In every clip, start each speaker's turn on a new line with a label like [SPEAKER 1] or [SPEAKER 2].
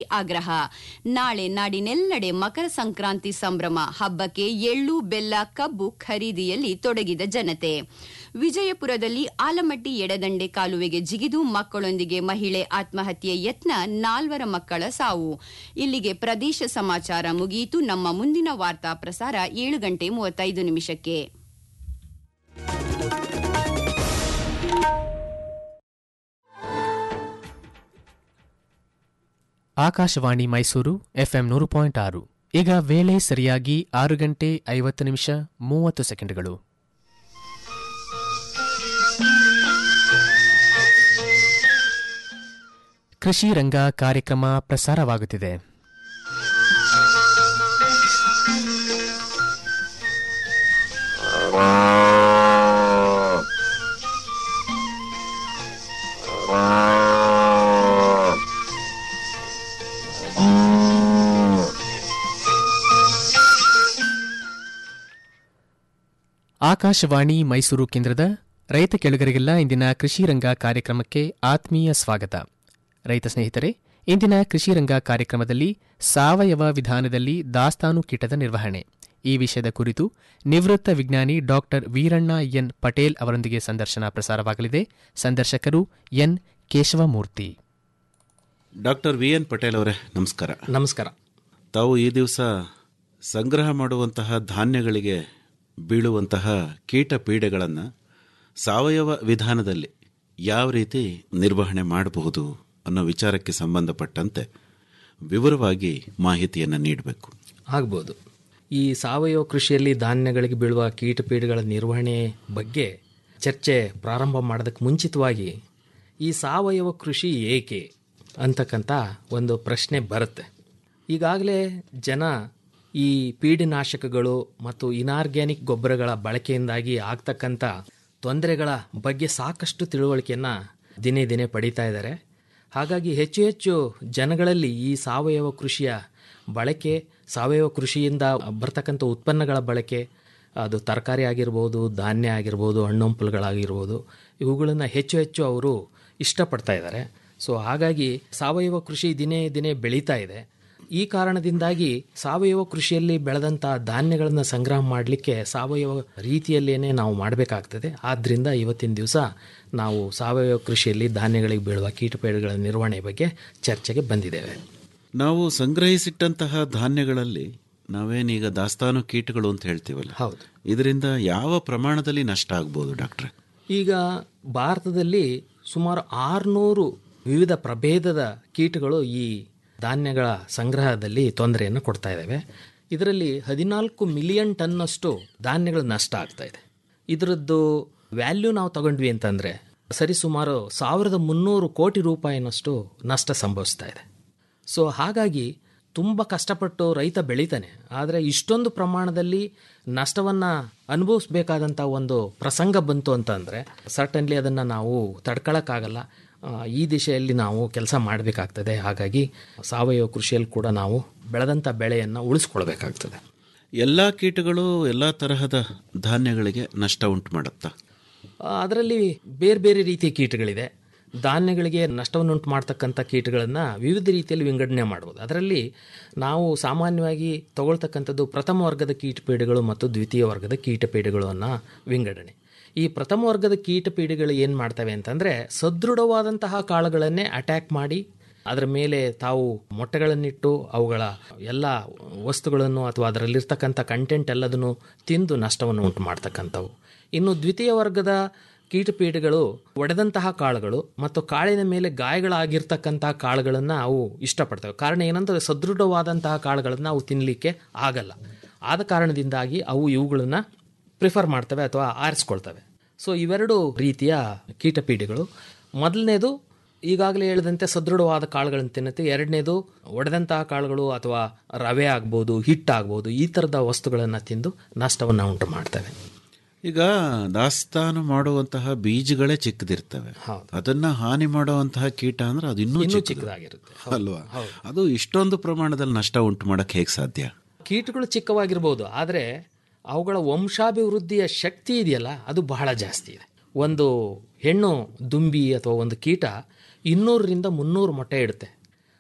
[SPEAKER 1] ಆಗ್ರಹ ನಾಳೆ ನಾಡಿನೆಲ್ಲೆಡೆ ಮಕರ ಸಂಕ್ರಾಂತಿ ಸಂಭ್ರಮ ಹಬ್ಬಕ್ಕೆ ಎಳ್ಳು ಬೆಲ್ಲ ಕಬ್ಬು ಖರೀದಿಯಲ್ಲಿ ತೊಡಗಿದ ಜನತೆ ವಿಜಯಪುರದಲ್ಲಿ ಆಲಮಟ್ಟಿ ಎಡದಂಡೆ ಕಾಲುವೆಗೆ ಜಿಗಿದು ಮಕ್ಕಳೊಂದಿಗೆ ಮಹಿಳೆ ಆತ್ಮಹತ್ಯೆ ಯತ್ನ ನಾಲ್ವರ ಮಕ್ಕಳ ಸಾವು ಇಲ್ಲಿಗೆ ಪ್ರದೇಶ ಸಮಾಚಾರ ಮುಗಿಯಿತು ನಮ್ಮ ಮುಂದಿನ ವಾರ್ತಾ ಪ್ರಸಾರ ಏಳು ಗಂಟೆ ಮೂವತ್ತೈದು ನಿಮಿಷಕ್ಕೆ
[SPEAKER 2] ಆಕಾಶವಾಣಿ ಮೈಸೂರು ಎಫ್ಎಂ ನೂರು ಪಾಯಿಂಟ್ ಆರು ಈಗ ವೇಳೆ ಸರಿಯಾಗಿ ಆರು ಗಂಟೆ ಐವತ್ತು ನಿಮಿಷ ಮೂವತ್ತು ಸೆಕೆಂಡ್ಗಳು ಕೃಷಿ ರಂಗ ಕಾರ್ಯಕ್ರಮ ಪ್ರಸಾರವಾಗುತ್ತಿದೆ ಆಕಾಶವಾಣಿ ಮೈಸೂರು ಕೇಂದ್ರದ ರೈತ ಕೆಳಗರಿಗೆಲ್ಲ ಇಂದಿನ ಕೃಷಿ ರಂಗ ಕಾರ್ಯಕ್ರಮಕ್ಕೆ ಆತ್ಮೀಯ ಸ್ವಾಗತ ರೈತ ಸ್ನೇಹಿತರೆ ಇಂದಿನ ಕೃಷಿ ರಂಗ ಕಾರ್ಯಕ್ರಮದಲ್ಲಿ ಸಾವಯವ ವಿಧಾನದಲ್ಲಿ ದಾಸ್ತಾನು ಕೀಟದ ನಿರ್ವಹಣೆ ಈ ವಿಷಯದ ಕುರಿತು ನಿವೃತ್ತ ವಿಜ್ಞಾನಿ ಡಾಕ್ಟರ್ ವೀರಣ್ಣ ಎನ್ ಪಟೇಲ್ ಅವರೊಂದಿಗೆ ಸಂದರ್ಶನ ಪ್ರಸಾರವಾಗಲಿದೆ ಸಂದರ್ಶಕರು N Keshavamurthy
[SPEAKER 3] doctor V N Patel ಅವರೇ ನಮಸ್ಕಾರ
[SPEAKER 4] ನಮಸ್ಕಾರ
[SPEAKER 3] ತಾವು ಈ ದಿವಸ ಸಂಗ್ರಹ ಮಾಡುವಂತಹ ಧಾನ್ಯಗಳಿಗೆ ಬೀಳುವಂತಹ ಕೀಟ ಪೀಡೆಗಳನ್ನು ಸಾವಯವ ವಿಧಾನದಲ್ಲಿ ಯಾವ ರೀತಿ ನಿರ್ವಹಣೆ ಮಾಡಬಹುದು ಅನ್ನೋ ವಿಚಾರಕ್ಕೆ ಸಂಬಂಧಪಟ್ಟಂತೆ ವಿವರವಾಗಿ ಮಾಹಿತಿಯನ್ನು ನೀಡಬೇಕು
[SPEAKER 4] ಆಗ್ಬೋದು ಈ ಸಾವಯವ ಕೃಷಿಯಲ್ಲಿ ಧಾನ್ಯಗಳಿಗೆ ಬೀಳುವ ಕೀಟಪೀಡೆಗಳ ನಿರ್ವಹಣೆ ಬಗ್ಗೆ ಚರ್ಚೆ ಪ್ರಾರಂಭ ಮಾಡೋದಕ್ಕೆ ಮುಂಚಿತವಾಗಿ ಈ ಸಾವಯವ ಕೃಷಿ ಏಕೆ ಅಂತಕ್ಕಂಥ ಒಂದು ಪ್ರಶ್ನೆ ಬರುತ್ತೆ ಈಗಾಗಲೇ ಜನ ಈ ಪೀಡಿನಾಶಕಗಳು ಮತ್ತು ಇನಾರ್ಗ್ಯಾನಿಕ್ ಗೊಬ್ಬರಗಳ ಬಳಕೆಯಿಂದಾಗಿ ಆಗ್ತಕ್ಕಂಥ ತೊಂದರೆಗಳ ಬಗ್ಗೆ ಸಾಕಷ್ಟು ತಿಳುವಳಿಕೆಯನ್ನು ದಿನೇ ದಿನೇ ಪಡೀತಾ ಇದ್ದಾರೆ ಹಾಗಾಗಿ ಹೆಚ್ಚು ಹೆಚ್ಚು ಜನಗಳಲ್ಲಿ ಈ ಸಾವಯವ ಕೃಷಿಯ ಬಳಕೆ ಸಾವಯವ ಕೃಷಿಯಿಂದ ಬರ್ತಕ್ಕಂಥ ಉತ್ಪನ್ನಗಳ ಬಳಕೆ ಅದು ತರಕಾರಿ ಆಗಿರ್ಬೋದು ಧಾನ್ಯ ಆಗಿರ್ಬೋದು ಹಣ್ಣುಂಪಲುಗಳಾಗಿರ್ಬೋದು ಇವುಗಳನ್ನು ಹೆಚ್ಚು ಹೆಚ್ಚು ಅವರು ಇಷ್ಟಪಡ್ತಾ ಇದ್ದಾರೆ ಸೊ ಹಾಗಾಗಿ ಸಾವಯವ ಕೃಷಿ ದಿನೇ ದಿನೇ ಬೆಳೀತಾ ಇದೆ ಈ ಕಾರಣದಿಂದಾಗಿ ಸಾವಯವ ಕೃಷಿಯಲ್ಲಿ ಬೆಳೆದಂಥ ಧಾನ್ಯಗಳನ್ನು ಸಂಗ್ರಹ ಮಾಡಲಿಕ್ಕೆ ಸಾವಯವ ರೀತಿಯಲ್ಲೇನೆ ನಾವು ಮಾಡಬೇಕಾಗ್ತದೆ ಆದ್ದರಿಂದ ಇವತ್ತಿನ ದಿವಸ ನಾವು ಸಾವಯವ ಕೃಷಿಯಲ್ಲಿ ಧಾನ್ಯಗಳಿಗೆ ಬೀಳುವ ಕೀಟಪೇಡೆಗಳ ನಿರ್ವಹಣೆ ಬಗ್ಗೆ ಚರ್ಚೆಗೆ ಬಂದಿದ್ದೇವೆ
[SPEAKER 3] ನಾವು ಸಂಗ್ರಹಿಸಿಟ್ಟಂತಹ ಧಾನ್ಯಗಳಲ್ಲಿ ನಾವೇನೀಗ ದಾಸ್ತಾನು ಕೀಟಗಳು ಅಂತ ಹೇಳ್ತೀವಲ್ಲ
[SPEAKER 4] ಹೌದು
[SPEAKER 3] ಇದರಿಂದ ಯಾವ ಪ್ರಮಾಣದಲ್ಲಿ ನಷ್ಟ ಆಗ್ಬೋದು ಡಾಕ್ಟ್ರೆ
[SPEAKER 4] ಈಗ ಭಾರತದಲ್ಲಿ ಸುಮಾರು ಆರುನೂರು ವಿವಿಧ ಪ್ರಭೇದದ ಕೀಟಗಳು ಈ ಧಾನ್ಯಗಳ ಸಂಗ್ರಹದಲ್ಲಿ ತೊಂದರೆಯನ್ನು ಕೊಡ್ತಾ ಇದ್ದಾವೆ ಇದರಲ್ಲಿ ಹದಿನಾಲ್ಕು ಮಿಲಿಯನ್ ಟನ್ನಷ್ಟು ಧಾನ್ಯಗಳು ನಷ್ಟ ಆಗ್ತಾ ಇದೆ ಇದರದ್ದು ವ್ಯಾಲ್ಯೂ ನಾವು ತಗೊಂಡ್ವಿ ಅಂತಂದರೆ ಸರಿಸುಮಾರು ಸಾವಿರದ ಮುನ್ನೂರು ಕೋಟಿ ರೂಪಾಯಿನಷ್ಟು ನಷ್ಟ ಸಂಭವಿಸ್ತಾ ಇದೆ ಸೊ ಹಾಗಾಗಿ ತುಂಬ ಕಷ್ಟಪಟ್ಟು ರೈತ ಬೆಳೀತಾನೆ ಆದರೆ ಇಷ್ಟೊಂದು ಪ್ರಮಾಣದಲ್ಲಿ ನಷ್ಟವನ್ನು ಅನುಭವಿಸ್ಬೇಕಾದಂಥ ಒಂದು ಪ್ರಸಂಗ ಬಂತು ಅಂತಂದರೆ ಸರ್ಟನ್ಲಿ ಅದನ್ನು ನಾವು ತಡ್ಕೊಳಕ್ಕಾಗಲ್ಲ ಆ, ಈ ದಿಶೆಯಲ್ಲಿ ನಾವು ಕೆಲಸ ಮಾಡಬೇಕಾಗ್ತದೆ ಹಾಗಾಗಿ ಸಾವಯವ ಕೃಷಿಯಲ್ಲಿ ಕೂಡ ನಾವು ಬೆಳೆದಂಥ ಬೆಳೆಯನ್ನು ಉಳಿಸ್ಕೊಳ್ಬೇಕಾಗ್ತದೆ
[SPEAKER 3] ಎಲ್ಲ ಕೀಟಗಳು ಎಲ್ಲ ತರಹದ ಧಾನ್ಯಗಳಿಗೆ ನಷ್ಟ ಉಂಟು ಮಾಡುತ್ತಾ
[SPEAKER 4] ಆ, ಅದರಲ್ಲಿ ಬೇರೆ ಬೇರೆ ರೀತಿಯ ಕೀಟಗಳಿದೆ ಧಾನ್ಯಗಳಿಗೆ ನಷ್ಟವನ್ನುಂಟು ಮಾಡ್ತಕ್ಕಂಥ ಕೀಟಗಳನ್ನು ವಿವಿಧ ರೀತಿಯಲ್ಲಿ ವಿಂಗಡಣೆ ಮಾಡ್ಬೋದು ಅದರಲ್ಲಿ ನಾವು ಸಾಮಾನ್ಯವಾಗಿ ತಗೊಳ್ತಕ್ಕಂಥದ್ದು ಪ್ರಥಮ ವರ್ಗದ ಕೀಟಪೀಡೆಗಳು ಮತ್ತು ದ್ವಿತೀಯ ವರ್ಗದ ಕೀಟಪೀಡೆಗಳು ಅನ್ನೋ ವಿಂಗಡಣೆ ಈ ಪ್ರಥಮ ವರ್ಗದ ಕೀಟಪೀಡೆಗಳು ಏನು ಮಾಡ್ತವೆ ಅಂತಂದರೆ ಸದೃಢವಾದಂತಹ ಕಾಳುಗಳನ್ನೇ ಅಟ್ಯಾಕ್ ಮಾಡಿ ಅದರ ಮೇಲೆ ತಾವು ಮೊಟ್ಟೆಗಳನ್ನಿಟ್ಟು ಅವುಗಳ ಎಲ್ಲ ವಸ್ತುಗಳನ್ನು ಅಥವಾ ಅದರಲ್ಲಿರ್ತಕ್ಕಂಥ ಕಂಟೆಂಟ್ ಎಲ್ಲದನ್ನು ತಿಂದು ನಷ್ಟವನ್ನು ಉಂಟು ಮಾಡ್ತಕ್ಕಂಥವು ಇನ್ನು ದ್ವಿತೀಯ ವರ್ಗದ ಕೀಟಪೀಡೆಗಳು ಒಡೆದಂತಹ ಕಾಳುಗಳು ಮತ್ತು ಕಾಳಿನ ಮೇಲೆ ಗಾಯಗಳಾಗಿರ್ತಕ್ಕಂತಹ ಕಾಳುಗಳನ್ನು ಅವು ಇಷ್ಟಪಡ್ತವೆ ಕಾರಣ ಏನಂದರೆ ಸದೃಢವಾದಂತಹ ಕಾಳುಗಳನ್ನು ಅವು ತಿನ್ನಲಿಕ್ಕೆ ಆಗಲ್ಲ ಆದ ಕಾರಣದಿಂದಾಗಿ ಅವು ಇವುಗಳನ್ನು ಪ್ರಿಫರ್ ಮಾಡ್ತವೆ ಅಥವಾ ಆರಿಸ್ಕೊಳ್ತವೆ ಸೊ ಇವೆರಡು ರೀತಿಯ ಕೀಟಪೀಡೆಗಳು ಮೊದಲನೇದು ಈಗಾಗಲೇ ಹೇಳಿದಂತೆ ಸದೃಢವಾದ ಕಾಳುಗಳನ್ನು ತಿನ್ನುತ್ತೆ ಎರಡನೇದು ಒಡೆದಂತಹ ಕಾಳುಗಳು ಅಥವಾ ರವೆ ಆಗ್ಬೋದು ಹಿಟ್ಟಾಗ್ಬೋದು ಈ ಥರದ ವಸ್ತುಗಳನ್ನು ತಿಂದು ನಷ್ಟವನ್ನು ಉಂಟು ಮಾಡ್ತವೆ
[SPEAKER 3] ಈಗ ದಾಸ್ತಾನು ಮಾಡುವಂತಹ ಬೀಜಗಳೇ ಚಿಕ್ಕದಿರ್ತವೆ
[SPEAKER 4] ಹೌದು.
[SPEAKER 3] ಅದನ್ನ ಹಾನಿ ಮಾಡುವಂತಹ ಕೀಟ ಅಂದ್ರೆ ಅದು ಇನ್ನೂ
[SPEAKER 4] ಇನ್ನೂ
[SPEAKER 3] ಚಿಕ್ಕದು.
[SPEAKER 4] ಚಿಕ್ಕದಾಗಿರುತ್ತೆ
[SPEAKER 3] ಅಲ್ವಾ ಅದು ಇಷ್ಟೊಂದು ಪ್ರಮಾಣದಲ್ಲಿ ನಷ್ಟ ಉಂಟು ಮಾಡಕ್ ಹೇಗೆ ಸಾಧ್ಯ
[SPEAKER 4] ಕೀಟಗಳು ಚಿಕ್ಕವಾಗಿರ್ಬೋದು ಆದರೆ ಅವುಗಳ ವಂಶಾಭಿವೃದ್ಧಿಯ ಶಕ್ತಿ ಇದೆಯಲ್ಲ ಅದು ಬಹಳ ಜಾಸ್ತಿ ಇದೆ ಒಂದು ಹೆಣ್ಣು ದುಂಬಿ ಅಥವಾ ಒಂದು ಕೀಟ ಇನ್ನೂರರಿಂದ ಮುನ್ನೂರು ಮೊಟ್ಟೆ ಇಡುತ್ತೆ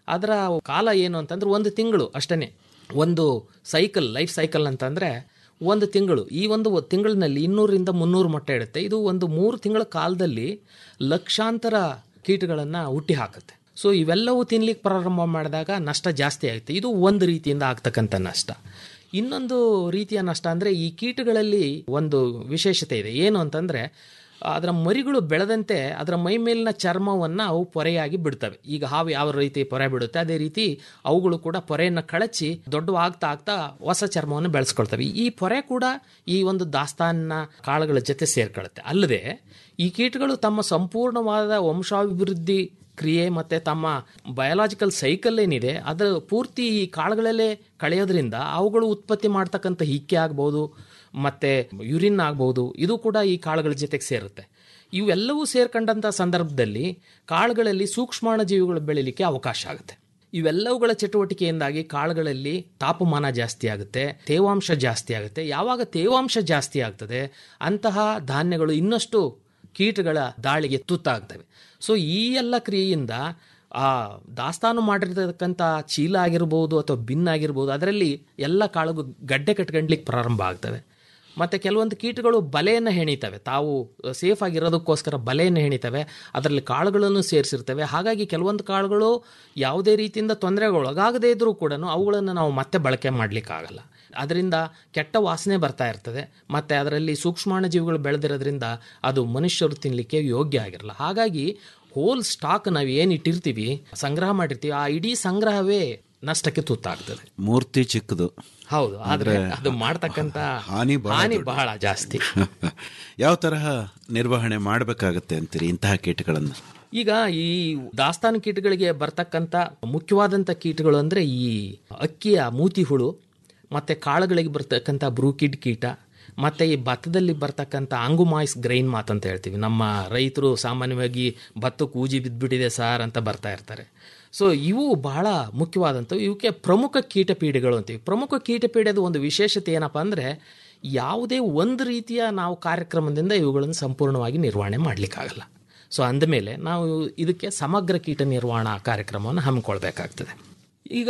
[SPEAKER 4] ಅದರ ಕಾಲ ಏನು ಅಂತಂದ್ರೆ ಒಂದು ತಿಂಗಳು ಅಷ್ಟೇ ಒಂದು ಸೈಕಲ್ ಲೈಫ್ ಸೈಕಲ್ ಅಂತಂದರೆ ಒಂದು ತಿಂಗಳು ಈ ಒಂದು ತಿಂಗಳಿನಲ್ಲಿ ಇನ್ನೂರಿಂದ ಮುನ್ನೂರು ಮೊಟ್ಟೆ ಇಡುತ್ತೆ ಇದು ಒಂದು ಮೂರು ತಿಂಗಳ ಕಾಲದಲ್ಲಿ ಲಕ್ಷಾಂತರ ಕೀಟಗಳನ್ನು ಹುಟ್ಟಿ ಹಾಕುತ್ತೆ ಸೊ ಇವೆಲ್ಲವೂ ತಿನ್ಲಿಕ್ಕೆ ಪ್ರಾರಂಭ ಮಾಡಿದಾಗ ನಷ್ಟ ಜಾಸ್ತಿ ಆಗುತ್ತೆ ಇದು ಒಂದು ರೀತಿಯಿಂದ ಆಗ್ತಕ್ಕಂಥ ನಷ್ಟ ಇನ್ನೊಂದು ರೀತಿಯ ನಷ್ಟ ಅಂದರೆ ಈ ಕೀಟಗಳಲ್ಲಿ ಒಂದು ವಿಶೇಷತೆ ಇದೆ ಏನು ಅಂತಂದರೆ ಅದರ ಮರಿಗಳು ಬೆಳೆದಂತೆ ಅದರ ಮೈ ಮೇಲಿನ ಚರ್ಮವನ್ನು ಅವು ಪೊರೆಯಾಗಿ ಬಿಡ್ತವೆ ಈಗ ಹಾವು ಯಾವ ರೀತಿ ಪೊರೆ ಬಿಡುತ್ತೆ ಅದೇ ರೀತಿ ಅವುಗಳು ಕೂಡ ಪೊರೆಯನ್ನು ಕಳಚಿ ದೊಡ್ಡವಾಗ್ತಾ ಆಗ್ತಾ ಹೊಸ ಚರ್ಮವನ್ನು ಬೆಳೆಸ್ಕೊಳ್ತವೆ ಈ ಪೊರೆ ಕೂಡ ಈ ಒಂದು ದಾಸ್ತಾನಿನ ಕಾಳುಗಳ ಜೊತೆ ಸೇರ್ಕೊಳ್ಳುತ್ತೆ ಅಲ್ಲದೆ ಈ ಕೀಟಗಳು ತಮ್ಮ ಸಂಪೂರ್ಣವಾದ ವಂಶಾಭಿವೃದ್ಧಿ ಕ್ರಿಯೆ ಮತ್ತು ತಮ್ಮ ಬಯೋಲಾಜಿಕಲ್ ಸೈಕಲ್ ಏನಿದೆ ಅದರ ಪೂರ್ತಿ ಈ ಕಾಳುಗಳಲ್ಲೇ ಕಳೆಯೋದ್ರಿಂದ ಅವುಗಳು ಉತ್ಪತ್ತಿ ಮಾಡ್ತಕ್ಕಂಥ ಹಿಕ್ಕೆ ಆಗ್ಬೋದು ಮತ್ತು ಯುರಿನ್ ಆಗ್ಬೋದು ಇದು ಕೂಡ ಈ ಕಾಳುಗಳ ಜೊತೆಗೆ ಸೇರುತ್ತೆ ಇವೆಲ್ಲವೂ ಸೇರ್ಕೊಂಡಂಥ ಸಂದರ್ಭದಲ್ಲಿ ಕಾಳುಗಳಲ್ಲಿ ಸೂಕ್ಷ್ಮಾಣು ಜೀವಿಗಳು ಬೆಳೀಲಿಕ್ಕೆ ಅವಕಾಶ ಆಗುತ್ತೆ ಇವೆಲ್ಲವುಗಳ ಚಟುವಟಿಕೆಯಿಂದಾಗಿ ಕಾಳುಗಳಲ್ಲಿ ತಾಪಮಾನ ಜಾಸ್ತಿ ಆಗುತ್ತೆ ತೇವಾಂಶ ಜಾಸ್ತಿ ಆಗುತ್ತೆ ಯಾವಾಗ ತೇವಾಂಶ ಜಾಸ್ತಿ ಆಗ್ತದೆ ಅಂತಹ ಧಾನ್ಯಗಳು ಇನ್ನಷ್ಟು ಕೀಟಗಳ ದಾಳಿಗೆ ತುತ್ತಾಗ್ತವೆ ಸೊ ಈ ಎಲ್ಲ ಕ್ರಿಯೆಯಿಂದ ಆ ದಾಸ್ತಾನು ಮಾಡಿರ್ತಕ್ಕಂಥ ಚೀಲ ಆಗಿರ್ಬೋದು ಅಥವಾ ಬಿನ್ ಆಗಿರ್ಬೋದು ಅದರಲ್ಲಿ ಎಲ್ಲ ಕಾಳು ಗಡ್ಡೆ ಕಟ್ಕೊಂಡ್ಲಿಕ್ಕೆ ಪ್ರಾರಂಭ ಆಗ್ತವೆ ಮತ್ತು ಕೆಲವೊಂದು ಕೀಟಗಳು ಬಲೆಯನ್ನು ಹೆಣಿತವೆ ತಾವು ಸೇಫ್ ಆಗಿರೋದಕ್ಕೋಸ್ಕರ ಬಲೆಯನ್ನು ಹೆಣಿತವೆ ಅದರಲ್ಲಿ ಕಾಳುಗಳನ್ನು ಸೇರಿಸಿರ್ತವೆ ಹಾಗಾಗಿ ಕೆಲವೊಂದು ಕಾಳುಗಳು ಯಾವುದೇ ರೀತಿಯಿಂದ ತೊಂದರೆಗೊಳಗಾಗದೇ ಇದ್ದರೂ ಕೂಡ ಅವುಗಳನ್ನು ನಾವು ಮತ್ತೆ ಬಳಕೆ ಮಾಡಲಿಕ್ಕಾಗಲ್ಲ ಅದರಿಂದ ಕೆಟ್ಟ ವಾಸನೆ ಬರ್ತಾ ಇರ್ತದೆ ಮತ್ತು ಅದರಲ್ಲಿ ಸೂಕ್ಷ್ಮಾಣು ಜೀವಿಗಳು ಬೆಳೆದಿರೋದ್ರಿಂದ ಅದು ಮನುಷ್ಯರು ತಿನ್ನಲಿಕ್ಕೆ ಯೋಗ್ಯ ಆಗಿರಲ್ಲ ಹಾಗಾಗಿ ಹೋಲ್ ಸ್ಟಾಕ್ ನಾವು ಏನು ಇಟ್ಟಿರ್ತೀವಿ ಸಂಗ್ರಹ ಮಾಡಿರ್ತೀವಿ ಆ ಇಡೀ ಸಂಗ್ರಹವೇ ನಷ್ಟಕ್ಕೆ ತುತ್ತಾಗ್ತದೆ
[SPEAKER 3] ಮೂರ್ತಿ ಚಿಕ್ಕದು
[SPEAKER 4] ಹೌದು ಆದ್ರೆ ಅದು ಮಾಡ್ತಕ್ಕಂಥ
[SPEAKER 3] ಹಾನಿ ಬಹಳ
[SPEAKER 4] ಹಾನಿ ಬಹಳ ಜಾಸ್ತಿ
[SPEAKER 3] ಯಾವ ತರಹ ನಿರ್ವಹಣೆ ಮಾಡಬೇಕಾಗತ್ತೆ ಅಂತೀರಿ ಇಂತಹ ಕೀಟಗಳನ್ನು
[SPEAKER 4] ಈಗ ಈ ದಾಸ್ತಾನು ಕೀಟಗಳಿಗೆ ಬರ್ತಕ್ಕಂಥ ಮುಖ್ಯವಾದಂಥ ಕೀಟಗಳು ಅಂದರೆ ಈ ಅಕ್ಕಿಯ ಮೂತಿ ಹುಳು ಮತ್ತು ಕಾಳುಗಳಿಗೆ ಬರ್ತಕ್ಕಂಥ ಬ್ರೂಕಿಡ್ ಕೀಟ ಮತ್ತು ಈ ಭತ್ತದಲ್ಲಿ ಬರ್ತಕ್ಕಂಥ ಆಂಗುಮಾಯ್ಸ್ ಗ್ರೈನ್ ಮಾತ್ ಅಂತ ಹೇಳ್ತೀವಿ ನಮ್ಮ ರೈತರು ಸಾಮಾನ್ಯವಾಗಿ ಭತ್ತ ಕೂಜಿ ಬಿದ್ದುಬಿಟ್ಟಿದೆ ಸಾರ್ ಅಂತ ಬರ್ತಾ ಇರ್ತಾರೆ ಸೊ ಇವು ಬಹಳ ಮುಖ್ಯವಾದಂಥವು ಇವಕ್ಕೆ ಪ್ರಮುಖ ಕೀಟಪೀಡೆಗಳು ಅಂತೀವಿ ಪ್ರಮುಖ ಕೀಟಪೀಡೆದ ಒಂದು ವಿಶೇಷತೆ ಏನಪ್ಪ ಅಂದರೆ ಯಾವುದೇ ಒಂದು ರೀತಿಯ ನಾವು ಕಾರ್ಯಕ್ರಮದಿಂದ ಇವುಗಳನ್ನು ಸಂಪೂರ್ಣವಾಗಿ ನಿರ್ವಹಣೆ ಮಾಡಲಿಕ್ಕಾಗಲ್ಲ ಸೊ ಅಂದಮೇಲೆ ನಾವು ಇದಕ್ಕೆ ಸಮಗ್ರ ಕೀಟ ನಿರ್ವಹಣಾ ಕಾರ್ಯಕ್ರಮವನ್ನು ಹಮ್ಮಿಕೊಳ್ಬೇಕಾಗ್ತದೆ ಈಗ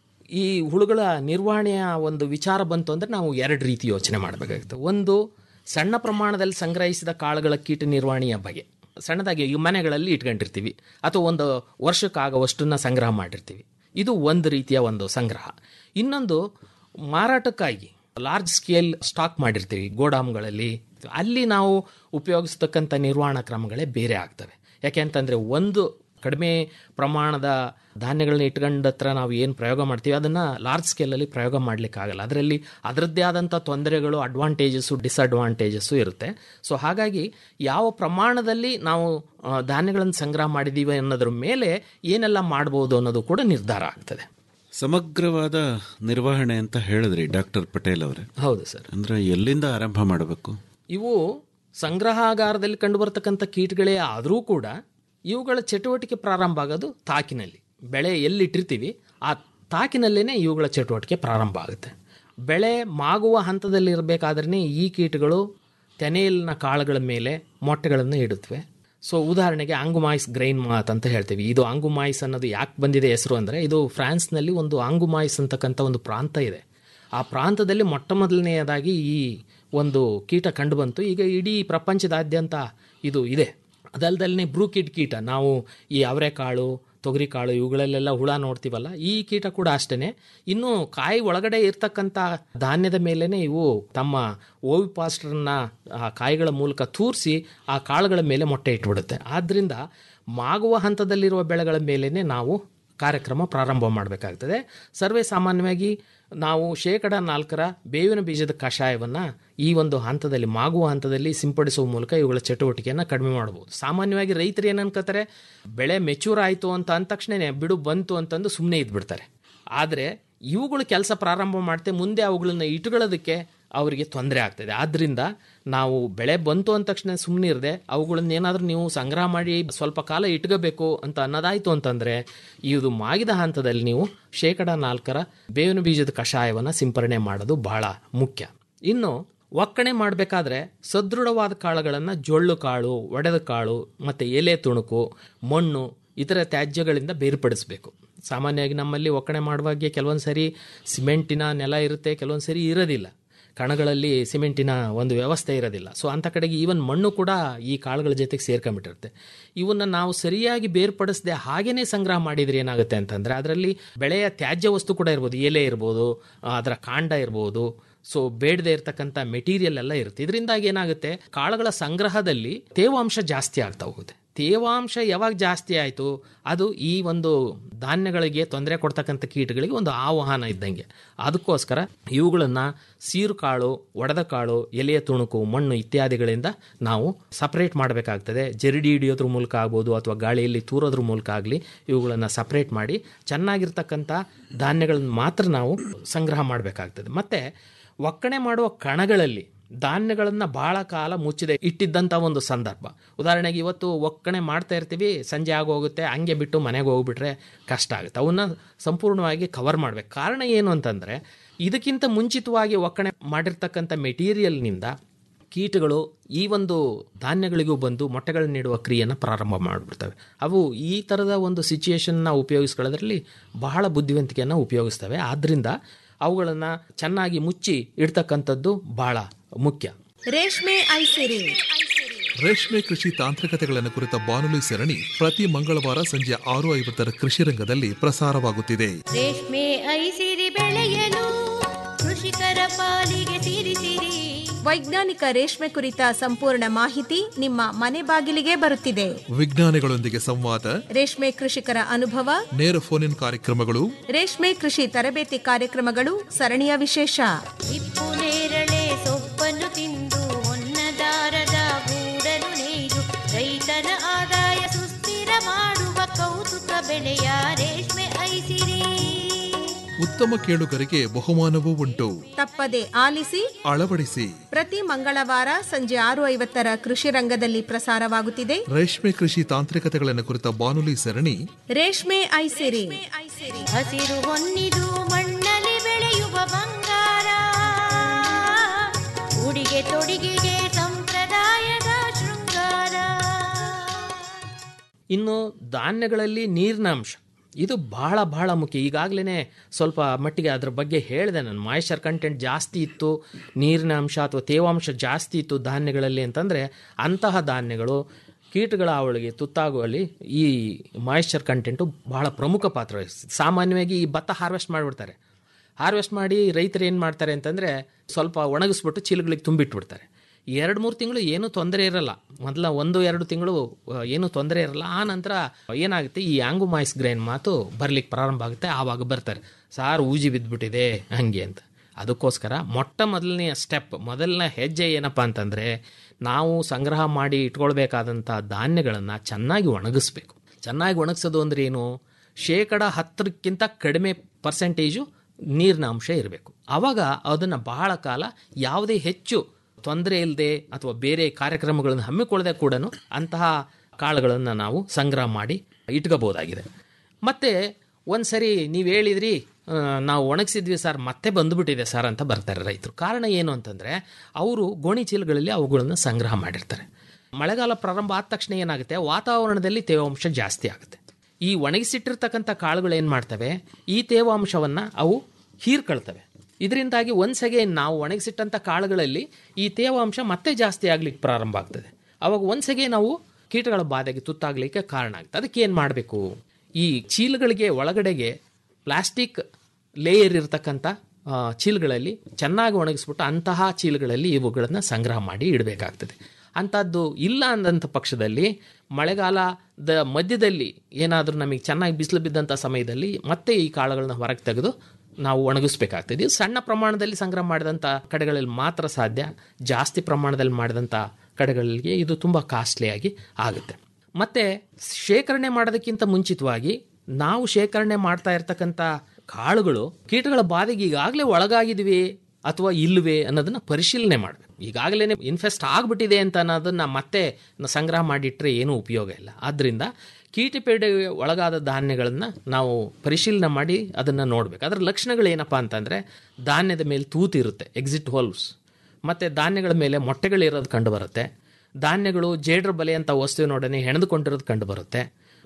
[SPEAKER 4] ಈ ಹುಳುಗಳ ನಿರ್ವಹಣೆಯ ಒಂದು ವಿಚಾರ ಬಂತು ಅಂದರೆ ನಾವು ಎರಡು ರೀತಿ ಯೋಚನೆ ಮಾಡಬೇಕಾಗುತ್ತೆ ಒಂದು ಸಣ್ಣ ಪ್ರಮಾಣದಲ್ಲಿ ಸಂಗ್ರಹಿಸಿದ ಕಾಳುಗಳ ಕೀಟ ನಿರ್ವಹಣೆಯ ಬಗೆ ಸಣ್ಣದಾಗಿ ಈ ಮನೆಗಳಲ್ಲಿ ಇಟ್ಕೊಂಡಿರ್ತೀವಿ ಅಥವಾ ಒಂದು ವರ್ಷಕ್ಕಾಗುವಷ್ಟನ್ನು ಸಂಗ್ರಹ ಮಾಡಿರ್ತೀವಿ ಇದು ಒಂದು ರೀತಿಯ ಒಂದು ಸಂಗ್ರಹ ಇನ್ನೊಂದು ಮಾರಾಟಕ್ಕಾಗಿ ಲಾರ್ಜ್ ಸ್ಕೇಲ್ ಸ್ಟಾಕ್ ಮಾಡಿರ್ತೀವಿ ಗೋಡಾಮ್ಗಳಲ್ಲಿ ಅಲ್ಲಿ ನಾವು ಉಪಯೋಗಿಸ್ತಕ್ಕಂಥ ನಿರ್ವಹಣಾ ಕ್ರಮಗಳೇ ಬೇರೆ ಆಗ್ತವೆ ಯಾಕೆ ಅಂತಂದರೆ ಒಂದು ಕಡಿಮೆ ಪ್ರಮಾಣದ ಧಾನ್ಯಗಳನ್ನ ಇಟ್ಕೊಂಡ ಹತ್ರ ನಾವು ಏನು ಪ್ರಯೋಗ ಮಾಡ್ತೀವಿ ಅದನ್ನು ಲಾರ್ಜ್ ಸ್ಕೇಲಲ್ಲಿ ಪ್ರಯೋಗ ಮಾಡಲಿಕ್ಕಾಗಲ್ಲ ಅದರಲ್ಲಿ ಅದರದ್ದೇ ಆದಂಥ ತೊಂದರೆಗಳು ಅಡ್ವಾಂಟೇಜಸ್ಸು ಡಿಸ್ಅಡ್ವಾಂಟೇಜಸ್ಸು ಇರುತ್ತೆ ಸೊ ಹಾಗಾಗಿ ಯಾವ ಪ್ರಮಾಣದಲ್ಲಿ ನಾವು ಆ, ಧಾನ್ಯಗಳನ್ನು ಸಂಗ್ರಹ ಮಾಡಿದ್ದೀವಿ ಅನ್ನೋದ್ರ ಮೇಲೆ ಏನೆಲ್ಲ ಮಾಡ್ಬೋದು ಅನ್ನೋದು ಕೂಡ ನಿರ್ಧಾರ ಆಗ್ತದೆ
[SPEAKER 3] ಸಮಗ್ರವಾದ ನಿರ್ವಹಣೆ ಅಂತ ಹೇಳಿದ್ರಿ ಡಾಕ್ಟರ್ ಪಟೇಲ್ ಅವರೇ
[SPEAKER 4] ಹೌದು ಸರ್
[SPEAKER 3] ಅಂದ್ರೆ ಎಲ್ಲಿಂದ ಆರಂಭ ಮಾಡಬೇಕು
[SPEAKER 4] ಇವು ಸಂಗ್ರಹಾಗಾರದಲ್ಲಿ ಕಂಡುಬರ್ತಕ್ಕಂಥ ಕೀಟಗಳೇ ಆದರೂ ಕೂಡ ಇವುಗಳ ಚಟುವಟಿಕೆ ಪ್ರಾರಂಭ ಆಗೋದು ತಾಕಿನಲ್ಲಿ ಬೆಳೆ ಎಲ್ಲಿಟ್ಟಿರ್ತೀವಿ ಆ ತಾಕಿನಲ್ಲೇ ಇವುಗಳ ಚಟುವಟಿಕೆ ಪ್ರಾರಂಭ ಆಗುತ್ತೆ ಬೆಳೆ ಮಾಗುವ ಹಂತದಲ್ಲಿರಬೇಕಾದ್ರೆ ಈ ಕೀಟಗಳು ತೆನೆಯಲ್ಲಿನ ಕಾಳುಗಳ ಮೇಲೆ ಮೊಟ್ಟೆಗಳನ್ನು ಇಡುತ್ತವೆ ಸೊ ಉದಾಹರಣೆಗೆ ಆಂಗುಮಾಯ್ಸ್ ಗ್ರೈನ್ ಮಾತ್ ಅಂತ ಹೇಳ್ತೀವಿ ಇದು ಆಂಗುಮಾಯ್ಸ್ ಅನ್ನೋದು ಯಾಕೆ ಬಂದಿದೆ ಹೆಸರು ಅಂದರೆ ಇದು ಫ್ರಾನ್ಸ್ನಲ್ಲಿ ಒಂದು ಆಂಗುಮಾಯ್ಸ್ ಅಂತಕ್ಕಂಥ ಒಂದು ಪ್ರಾಂತ ಇದೆ ಆ ಪ್ರಾಂತದಲ್ಲಿ ಮೊಟ್ಟ ಮೊದಲನೆಯದಾಗಿ ಈ ಒಂದು ಕೀಟ ಕಂಡುಬಂತು ಈಗ ಇಡೀ ಪ್ರಪಂಚದಾದ್ಯಂತ ಇದು ಇದೆ ಅದಲ್ದಲ್ಲೇ ಬ್ರೂಕಿಡ್ ಕೀಟ ನಾವು ಈ ಅವರೆಕಾಳು ತೊಗರಿಕಾಳು ಇವುಗಳಲ್ಲೆಲ್ಲ ಹುಳ ನೋಡ್ತೀವಲ್ಲ ಈ ಕೀಟ ಕೂಡ ಅಷ್ಟೇ ಇನ್ನು ಕಾಯಿ ಒಳಗಡೆ ಇರ್ತಕ್ಕಂಥ ಧಾನ್ಯದ ಮೇಲೇ ಇವು ತಮ್ಮ ಓವಿಪಾಸ್ಟರ್ನ ಆ ಕಾಯಿಗಳ ಮೂಲಕ ತೂರಿಸಿ ಆ ಕಾಳುಗಳ ಮೇಲೆ ಮೊಟ್ಟೆ ಇಟ್ಬಿಡುತ್ತೆ ಆದ್ದರಿಂದ ಮಾಗುವ ಹಂತದಲ್ಲಿರುವ ಬೆಳೆಗಳ ಮೇಲೇ ನಾವು ಕಾರ್ಯಕ್ರಮ ಪ್ರಾರಂಭ ಮಾಡಬೇಕಾಗ್ತದೆ ಸರ್ವೇ ಸಾಮಾನ್ಯವಾಗಿ ನಾವು ಶೇಕಡ ನಾಲ್ಕರ ಬೇವಿನ ಬೀಜದ ಕಷಾಯವನ್ನು ಈ ಒಂದು ಹಂತದಲ್ಲಿ ಮಾಗುವ ಹಂತದಲ್ಲಿ ಸಿಂಪಡಿಸುವ ಮೂಲಕ ಇವುಗಳ ಚಟುವಟಿಕೆಯನ್ನು ಕಡಿಮೆ ಮಾಡ್ಬೋದು ಸಾಮಾನ್ಯವಾಗಿ ರೈತರು ಏನು ಅನ್ಕೋತಾರೆ ಬೆಳೆ ಮೆಚೂರ್ ಆಯಿತು ಅಂತ ಅಂದ ತಕ್ಷಣ ಬಿಡು ಬಂತು ಅಂತಂದು ಸುಮ್ಮನೆ ಇದ್ಬಿಡ್ತಾರೆ ಆದರೆ ಇವುಗಳು ಕೆಲಸ ಪ್ರಾರಂಭ ಮಾಡ್ತೆ ಮುಂದೆ ಅವುಗಳನ್ನ ಇಟ್ಕೊಳ್ಳೋದಕ್ಕೆ ಅವರಿಗೆ ತೊಂದರೆ ಆಗ್ತದೆ ಆದ್ದರಿಂದ ನಾವು ಬೆಳೆ ಬಂತು ಅಂದ ತಕ್ಷಣ ಸುಮ್ಮನೆ ಇರದೆ ಅವುಗಳನ್ನ ಏನಾದರೂ ನೀವು ಸಂಗ್ರಹ ಮಾಡಿ ಸ್ವಲ್ಪ ಕಾಲ ಇಟ್ಕೋಬೇಕು ಅಂತ ಅನ್ನೋದಾಯಿತು ಅಂತಂದರೆ ಇದು ಮಾಗಿದ ಹಂತದಲ್ಲಿ ನೀವು ಶೇಕಡ ನಾಲ್ಕರ ಬೇವಿನ ಬೀಜದ ಕಷಾಯವನ್ನು ಸಿಂಪರಣೆ ಮಾಡೋದು ಬಹಳ ಮುಖ್ಯ ಇನ್ನು ಒಕ್ಕಣೆ ಮಾಡಬೇಕಾದ್ರೆ ಸದೃಢವಾದ ಕಾಳುಗಳನ್ನು ಜೊಳ್ಳು ಕಾಳು ಒಡೆದ ಕಾಳು ಮತ್ತು ಎಲೆ ತುಣುಕು ಮಣ್ಣು ಇತರ ತ್ಯಾಜ್ಯಗಳಿಂದ ಬೇರ್ಪಡಿಸಬೇಕು ಸಾಮಾನ್ಯವಾಗಿ ನಮ್ಮಲ್ಲಿ ಒಕ್ಕಣೆ ಮಾಡುವಾಗೆ ಕೆಲವೊಂದು ಸರಿ ಸಿಮೆಂಟಿನ ನೆಲ ಇರುತ್ತೆ ಕೆಲವೊಂದು ಸರಿ ಇರೋದಿಲ್ಲ ಕಣಗಳಲ್ಲಿ ಸಿಮೆಂಟಿನ ಒಂದು ವ್ಯವಸ್ಥೆ ಇರೋದಿಲ್ಲ ಸೊ ಅಂಥ ಕಡೆಗೆ ಈವನ್ ಮಣ್ಣು ಕೂಡ ಈ ಕಾಳುಗಳ ಜೊತೆಗೆ ಸೇರ್ಕೊಂಡ್ಬಿಟ್ಟಿರುತ್ತೆ ಇವನ್ನ ನಾವು ಸರಿಯಾಗಿ ಬೇರ್ಪಡಿಸದೆ ಹಾಗೇನೆ ಸಂಗ್ರಹ ಮಾಡಿದ್ರೆ ಏನಾಗುತ್ತೆ ಅಂತಂದ್ರೆ ಅದರಲ್ಲಿ ಬೆಳೆಯ ತ್ಯಾಜ್ಯ ವಸ್ತು ಕೂಡ ಇರ್ಬೋದು ಎಲೆ ಇರ್ಬೋದು ಆ, ಅದರ ಕಾಂಡ ಇರ್ಬೋದು ಸೊ ಬೇಡದೆ ಇರತಕ್ಕಂಥ ಮೆಟೀರಿಯಲ್ ಎಲ್ಲ ಇರುತ್ತೆ ಇದರಿಂದಾಗಿ ಏನಾಗುತ್ತೆ ಕಾಳುಗಳ ಸಂಗ್ರಹದಲ್ಲಿ ತೇವಾಂಶ ಜಾಸ್ತಿ ಆಗ್ತಾ ಹೋಗುತ್ತೆ ತೇವಾಂಶ ಯಾವಾಗ ಜಾಸ್ತಿ ಆಯಿತು ಅದು ಈ ಒಂದು ಧಾನ್ಯಗಳಿಗೆ ತೊಂದರೆ ಕೊಡ್ತಕ್ಕಂಥ ಕೀಟಗಳಿಗೆ ಒಂದು ಆಹ್ವಾನ ಇದ್ದಂಗೆ ಅದಕ್ಕೋಸ್ಕರ ಇವುಗಳನ್ನು ಸೀರು ಕಾಳು ಒಡೆದ ಕಾಳು ಎಲೆಯ ತುಣುಕು ಮಣ್ಣು ಇತ್ಯಾದಿಗಳಿಂದ ನಾವು ಸಪರೇಟ್ ಮಾಡಬೇಕಾಗ್ತದೆ ಜರಡಿ ಹಿಡಿಯೋದ್ರ ಮೂಲಕ ಆಗ್ಬೋದು ಅಥವಾ ಗಾಳಿಯಲ್ಲಿ ತೂರೋದ್ರ ಮೂಲಕ ಆಗಲಿ ಇವುಗಳನ್ನು ಸಪರೇಟ್ ಮಾಡಿ ಚೆನ್ನಾಗಿರ್ತಕ್ಕಂಥ ಧಾನ್ಯಗಳನ್ನು ಮಾತ್ರ ನಾವು ಸಂಗ್ರಹ ಮಾಡಬೇಕಾಗ್ತದೆ ಮತ್ತು ಒಕ್ಕಣೆ ಮಾಡುವ ಕಣಗಳಲ್ಲಿ ಧಾನ್ಯಗಳನ್ನು ಬಹಳ ಕಾಲ ಮುಚ್ಚಿದೆ ಇಟ್ಟಿದ್ದಂಥ ಒಂದು ಸಂದರ್ಭ ಉದಾಹರಣೆಗೆ ಇವತ್ತು ಒಕ್ಕಣೆ ಮಾಡ್ತಾ ಇರ್ತೀವಿ ಸಂಜೆ ಆಗೋಗುತ್ತೆ ಹಂಗೆ ಬಿಟ್ಟು ಮನೆಗೆ ಹೋಗ್ಬಿಟ್ರೆ ಕಷ್ಟ ಆಗುತ್ತೆ ಅವನ್ನ ಸಂಪೂರ್ಣವಾಗಿ ಕವರ್ ಮಾಡಬೇಕು ಕಾರಣ ಏನು ಅಂತಂದರೆ ಇದಕ್ಕಿಂತ ಮುಂಚಿತವಾಗಿ ಒಕ್ಕಣೆ ಮಾಡಿರ್ತಕ್ಕಂಥ ಮೆಟೀರಿಯಲ್ನಿಂದ ಕೀಟಗಳು ಈ ಒಂದು ಧಾನ್ಯಗಳಿಗೂ ಬಂದು ಮೊಟ್ಟೆಗಳನ್ನ ನೀಡುವ ಕ್ರಿಯೆಯನ್ನು ಪ್ರಾರಂಭ ಮಾಡಿಬಿಡ್ತವೆ ಅವು ಈ ಥರದ ಒಂದು ಸಿಚುಯೇಷನ್ನ ಉಪಯೋಗಿಸ್ಕೊಳ್ಳೋದ್ರಲ್ಲಿ ಬಹಳ ಬುದ್ಧಿವಂತಿಕೆಯನ್ನು ಉಪಯೋಗಿಸ್ತವೆ ಆದ್ದರಿಂದ ಅವುಗಳನ್ನು ಚೆನ್ನಾಗಿ ಮುಚ್ಚಿ ಇಡ್ತಕ್ಕಂಥದ್ದು ಬಹಳ ಮುಖ್ಯ
[SPEAKER 5] ರೇಷ್ಮೆ ಐಸಿರಿ
[SPEAKER 6] ರೇಷ್ಮೆ ಕೃಷಿ ತಾಂತ್ರಿಕತೆಗಳನ್ನು ಕುರಿತ ಬಾನುಲಿ ಸರಣಿ ಪ್ರತಿ ಮಂಗಳವಾರ ಸಂಜೆ ಆರು ಐವತ್ತರ ಕೃಷಿ ರಂಗದಲ್ಲಿ ಪ್ರಸಾರವಾಗುತ್ತಿದೆ
[SPEAKER 5] ರೇಷ್ಮೆ ಐಸಿರಿ ಬೆಳೆಯಲು ಕೃಷಿಕರ ಪಾಲಿಗೆ ಸಿರಿಸಿರಿ ವೈಜ್ಞಾನಿಕ ರೇಷ್ಮೆ ಕುರಿತ ಸಂಪೂರ್ಣ ಮಾಹಿತಿ ನಿಮ್ಮ ಮನೆ ಬಾಗಿಲಿಗೆ ಬರುತ್ತಿದೆ
[SPEAKER 6] ವಿಜ್ಞಾನಿಗಳೊಂದಿಗೆ ಸಂವಾದ
[SPEAKER 5] ರೇಷ್ಮೆ ಕೃಷಿಕರ ಅನುಭವ
[SPEAKER 6] ನೇರ ಫೋನ್ ಇನ್ ಕಾರ್ಯಕ್ರಮಗಳು
[SPEAKER 5] ರೇಷ್ಮೆ ಕೃಷಿ ತರಬೇತಿ ಕಾರ್ಯಕ್ರಮಗಳು ಸರಣಿಯ ವಿಶೇಷ
[SPEAKER 7] ಹಿಪ್ಪು ನೇರಳೆ ಸೊಪ್ಪನ್ನು ತಿಂದು ಹೊನ್ನದಾರದ ಗೂಡನ್ನು ನೇಯ್ದು ರೈತನ ಆದಾಯ ಸುಸ್ಥಿರ ಮಾಡುವ ಕೌತುಕ ಬೆಳೆಯ ರೇಷ್ಮೆ ಐಸಿರಿ
[SPEAKER 6] ಉತ್ತಮ ಕೇಳುಗರಿಗೆ ಬಹುಮಾನವೂ ಉಂಟು
[SPEAKER 5] ತಪ್ಪದೆ ಆಲಿಸಿ
[SPEAKER 6] ಅಳವಡಿಸಿ
[SPEAKER 5] ಪ್ರತಿ ಮಂಗಳವಾರ ಸಂಜೆ ಆರು ಐವತ್ತರ ಕೃಷಿ ರಂಗದಲ್ಲಿ ಪ್ರಸಾರವಾಗುತ್ತಿದೆ
[SPEAKER 6] ರೇಷ್ಮೆ ಕೃಷಿ ತಾಂತ್ರಿಕತೆಗಳನ್ನು ಕುರಿತ ಬಾನುಲಿ ಸರಣಿ
[SPEAKER 5] ರೇಷ್ಮೆ ಐಸಿರಿ
[SPEAKER 7] ಹಸಿರು ಹೊನ್ನಿದು ಮಣ್ಣಲ್ಲಿ ಬೆಳೆಯುವ ಬಂಗಾರ ಉಡಿಗೆ ತೊಡಿಗೆಗೆ ಸಂಪ್ರದಾಯದ ಶೃಂಗಾರ
[SPEAKER 4] ಇನ್ನು ಧಾನ್ಯಗಳಲ್ಲಿ ನೀರಿನ ಅಂಶ ಇದು ಬಹಳ ಬಹಳ ಮುಖ್ಯ ಈಗಾಗಲೇ ಸ್ವಲ್ಪ ಮಟ್ಟಿಗೆ ಅದ್ರ ಬಗ್ಗೆ ಹೇಳಿದೆ ನಾನು ಮಾಯಿಶ್ಚರ್ ಕಂಟೆಂಟ್ ಜಾಸ್ತಿ ಇತ್ತು ನೀರಿನ ಅಂಶ ಅಥವಾ ತೇವಾಂಶ ಜಾಸ್ತಿ ಇತ್ತು ಧಾನ್ಯಗಳಲ್ಲಿ ಅಂತಂದರೆ ಅಂತಹ ಧಾನ್ಯಗಳು ಕೀಟಗಳ ಅವಳಿಗೆ ತುತ್ತಾಗುವಲ್ಲಿ ಈ ಮಾಯಿಶ್ಚರ್ ಕಂಟೆಂಟು ಬಹಳ ಪ್ರಮುಖ ಪಾತ್ರ ವಹಿಸ್ತದೆ ಸಾಮಾನ್ಯವಾಗಿ ಈ ಭತ್ತ ಹಾರ್ವೆಸ್ಟ್ ಮಾಡಿಬಿಡ್ತಾರೆ ಹಾರ್ವೆಸ್ಟ್ ಮಾಡಿ ರೈತರು ಏನು ಮಾಡ್ತಾರೆ ಅಂತಂದರೆ ಸ್ವಲ್ಪ ಒಣಗಿಸ್ಬಿಟ್ಟು ಚೀಲಗಳಿಗೆ ತುಂಬಿಟ್ಬಿಡ್ತಾರೆ ಎರಡು ಮೂರು ತಿಂಗಳು ಏನೂ ತೊಂದರೆ ಇರಲ್ಲ ಮೊದಲ ಒಂದು ಎರಡು ತಿಂಗಳು ಆ, ಏನೂ ತೊಂದರೆ ಇರಲ್ಲ ಆ ನಂತರ ಏನಾಗುತ್ತೆ ಈ ಆಂಗು ಮಾಯ್ಸ್ ಗ್ರೈನ್ ಮಾತು ಬರ್ಲಿಕ್ಕೆ ಪ್ರಾರಂಭ ಆಗುತ್ತೆ ಆವಾಗ ಬರ್ತಾರೆ ಸಾರು ಊಜಿ ಬಿದ್ದುಬಿಟ್ಟಿದೆ ಹಂಗೆ ಅಂತ ಅದಕ್ಕೋಸ್ಕರ ಮೊಟ್ಟ ಮೊದಲನೆಯ ಸ್ಟೆಪ್ ಮೊದಲನೇ ಹೆಜ್ಜೆ ಏನಪ್ಪ ಅಂತಂದರೆ ನಾವು ಸಂಗ್ರಹ ಮಾಡಿ ಇಟ್ಕೊಳ್ಬೇಕಾದಂಥ ಧಾನ್ಯಗಳನ್ನು ಚೆನ್ನಾಗಿ ಒಣಗಿಸ್ಬೇಕು ಚೆನ್ನಾಗಿ ಒಣಗಿಸೋದು ಅಂದ್ರೆ ಏನು ಶೇಕಡ ಹತ್ತರಕ್ಕಿಂತ ಕಡಿಮೆ ಪರ್ಸೆಂಟೇಜು ನೀರಿನ ಅಂಶ ಇರಬೇಕು ಆವಾಗ ಅದನ್ನು ಬಹಳ ಕಾಲ ಯಾವುದೇ ಹೆಚ್ಚು ತೊಂದರೆ ಇಲ್ಲದೆ ಅಥವಾ ಬೇರೆ ಕಾರ್ಯಕ್ರಮಗಳನ್ನು ಹಮ್ಮಿಕೊಳ್ಳದೆ ಕೂಡ ಅಂತಹ ಕಾಳುಗಳನ್ನು ನಾವು ಸಂಗ್ರಹ ಮಾಡಿ ಇಟ್ಕೋಬೋದಾಗಿದೆ ಮತ್ತು ಒಂದು ಸರಿ ನೀವು ಹೇಳಿದ್ರಿ ಆ, ನಾವು ಒಣಗಿಸಿದ್ವಿ ಸರ್ ಮತ್ತೆ ಬಂದುಬಿಟ್ಟಿದೆ ಸರ್ ಅಂತ ಬರ್ತಾರೆ ರೈತರು ಕಾರಣ ಏನು ಅಂತಂದರೆ ಅವರು ಗೋಣಿ ಚೀಲಗಳಲ್ಲಿ ಅವುಗಳನ್ನು ಸಂಗ್ರಹ ಮಾಡಿರ್ತಾರೆ ಮಳೆಗಾಲ ಪ್ರಾರಂಭ ಆದ ತಕ್ಷಣ ಏನಾಗುತ್ತೆ ವಾತಾವರಣದಲ್ಲಿ ತೇವಾಂಶ ಜಾಸ್ತಿ ಆಗುತ್ತೆ ಈ ಒಣಗಿಸಿಟ್ಟಿರ್ತಕ್ಕಂಥ ಕಾಳುಗಳು ಏನು ಮಾಡ್ತವೆ ಈ ತೇವಾಂಶವನ್ನು ಅವು ಹೀರ್ಕೊಳ್ತವೆ ಇದರಿಂದಾಗಿ ಒಂದ್ಸಗೆ ನಾವು ಒಣಗಿಸಿಟ್ಟಂಥ ಕಾಳುಗಳಲ್ಲಿ ಈ ತೇವಾಂಶ ಮತ್ತೆ ಜಾಸ್ತಿ ಆಗ್ಲಿಕ್ಕೆ ಪ್ರಾರಂಭ ಆಗ್ತದೆ ಅವಾಗ ಒಂದ್ಸಗೆ ನಾವು ಕೀಟಗಳ ಬಾಧೆಗೆ ತುತ್ತಾಗ್ಲಿಕ್ಕೆ ಕಾರಣ ಆಗ್ತದೆ ಅದಕ್ಕೆ ಏನು ಮಾಡಬೇಕು ಈ ಚೀಲಗಳಿಗೆ ಒಳಗಡೆಗೆ ಪ್ಲಾಸ್ಟಿಕ್ ಲೇಯರ್ ಇರತಕ್ಕಂಥ ಆ, ಚೀಲಗಳಲ್ಲಿ ಚೆನ್ನಾಗಿ ಒಣಗಿಸ್ಬಿಟ್ಟು ಅಂತಹ ಚೀಲಗಳಲ್ಲಿ ಇವುಗಳನ್ನು ಸಂಗ್ರಹ ಮಾಡಿ ಇಡಬೇಕಾಗ್ತದೆ ಅಂಥದ್ದು ಇಲ್ಲ ಅಂದಂಥ ಪಕ್ಷದಲ್ಲಿ ಮಳೆಗಾಲದ ಮಧ್ಯದಲ್ಲಿ ಏನಾದರೂ ನಮಗೆ ಚೆನ್ನಾಗಿ ಬಿಸಿಲು ಬಿದ್ದಂಥ ಸಮಯದಲ್ಲಿ ಮತ್ತೆ ಈ ಕಾಳುಗಳನ್ನ ಹೊರಗೆ ತೆಗೆದು ನಾವು ಒಣಗಿಸ್ಬೇಕಾಗ್ತದೆ ಇದು ಸಣ್ಣ ಪ್ರಮಾಣದಲ್ಲಿ ಸಂಗ್ರಹ ಮಾಡಿದಂಥ ಕಡೆಗಳಲ್ಲಿ ಮಾತ್ರ ಸಾಧ್ಯ ಜಾಸ್ತಿ ಪ್ರಮಾಣದಲ್ಲಿ ಮಾಡಿದಂಥ ಕಡೆಗಳಿಗೆ ಇದು ತುಂಬ ಕಾಸ್ಟ್ಲಿಯಾಗಿ ಆಗುತ್ತೆ ಮತ್ತು ಶೇಖರಣೆ ಮಾಡೋದಕ್ಕಿಂತ ಮುಂಚಿತವಾಗಿ ನಾವು ಶೇಖರಣೆ ಮಾಡ್ತಾ ಇರ್ತಕ್ಕಂಥ ಕಾಳುಗಳು ಕೀಟಗಳ ಬಾಧೆಗೆ ಈಗಾಗಲೇ ಒಳಗಾಗಿದ್ವಿ ಅಥವಾ ಇಲ್ಲವೇ ಅನ್ನೋದನ್ನ ಪರಿಶೀಲನೆ ಮಾಡಬೇಕು ಈಗಾಗಲೇ ಇನ್ಫೆಸ್ಟ್ ಆಗಿಬಿಟ್ಟಿದೆ ಅಂತ ಅನ್ನೋದನ್ನ ಮತ್ತೆ ಸಂಗ್ರಹ ಮಾಡಿಟ್ರೆ ಏನೂ ಉಪಯೋಗ ಇಲ್ಲ ಆದ್ದರಿಂದ ಕೀಟಪೀಡೆಗೆ ಒಳಗಾದ ಧಾನ್ಯಗಳನ್ನು ನಾವು ಪರಿಶೀಲನೆ ಮಾಡಿ ಅದನ್ನು ನೋಡಬೇಕು ಅದರ ಲಕ್ಷಣಗಳು ಏನಪ್ಪ ಅಂತಂದರೆ ಧಾನ್ಯದ ಮೇಲೆ ತೂತು ಇರುತ್ತೆ ಎಕ್ಸಿಟ್ ಹೋಲ್ಸ್ ಮತ್ತು ಧಾನ್ಯಗಳ ಮೇಲೆ ಮೊಟ್ಟೆಗಳಿರೋದು ಕಂಡು ಬರುತ್ತೆ ಧಾನ್ಯಗಳು ಜೇಡ್ರ ಬಲೆ ಅಂತ ವಸ್ತುವಿನೊಡನೆ ಹೆಣೆದುಕೊಂಡಿರೋದು ಕಂಡು ಬರುತ್ತೆ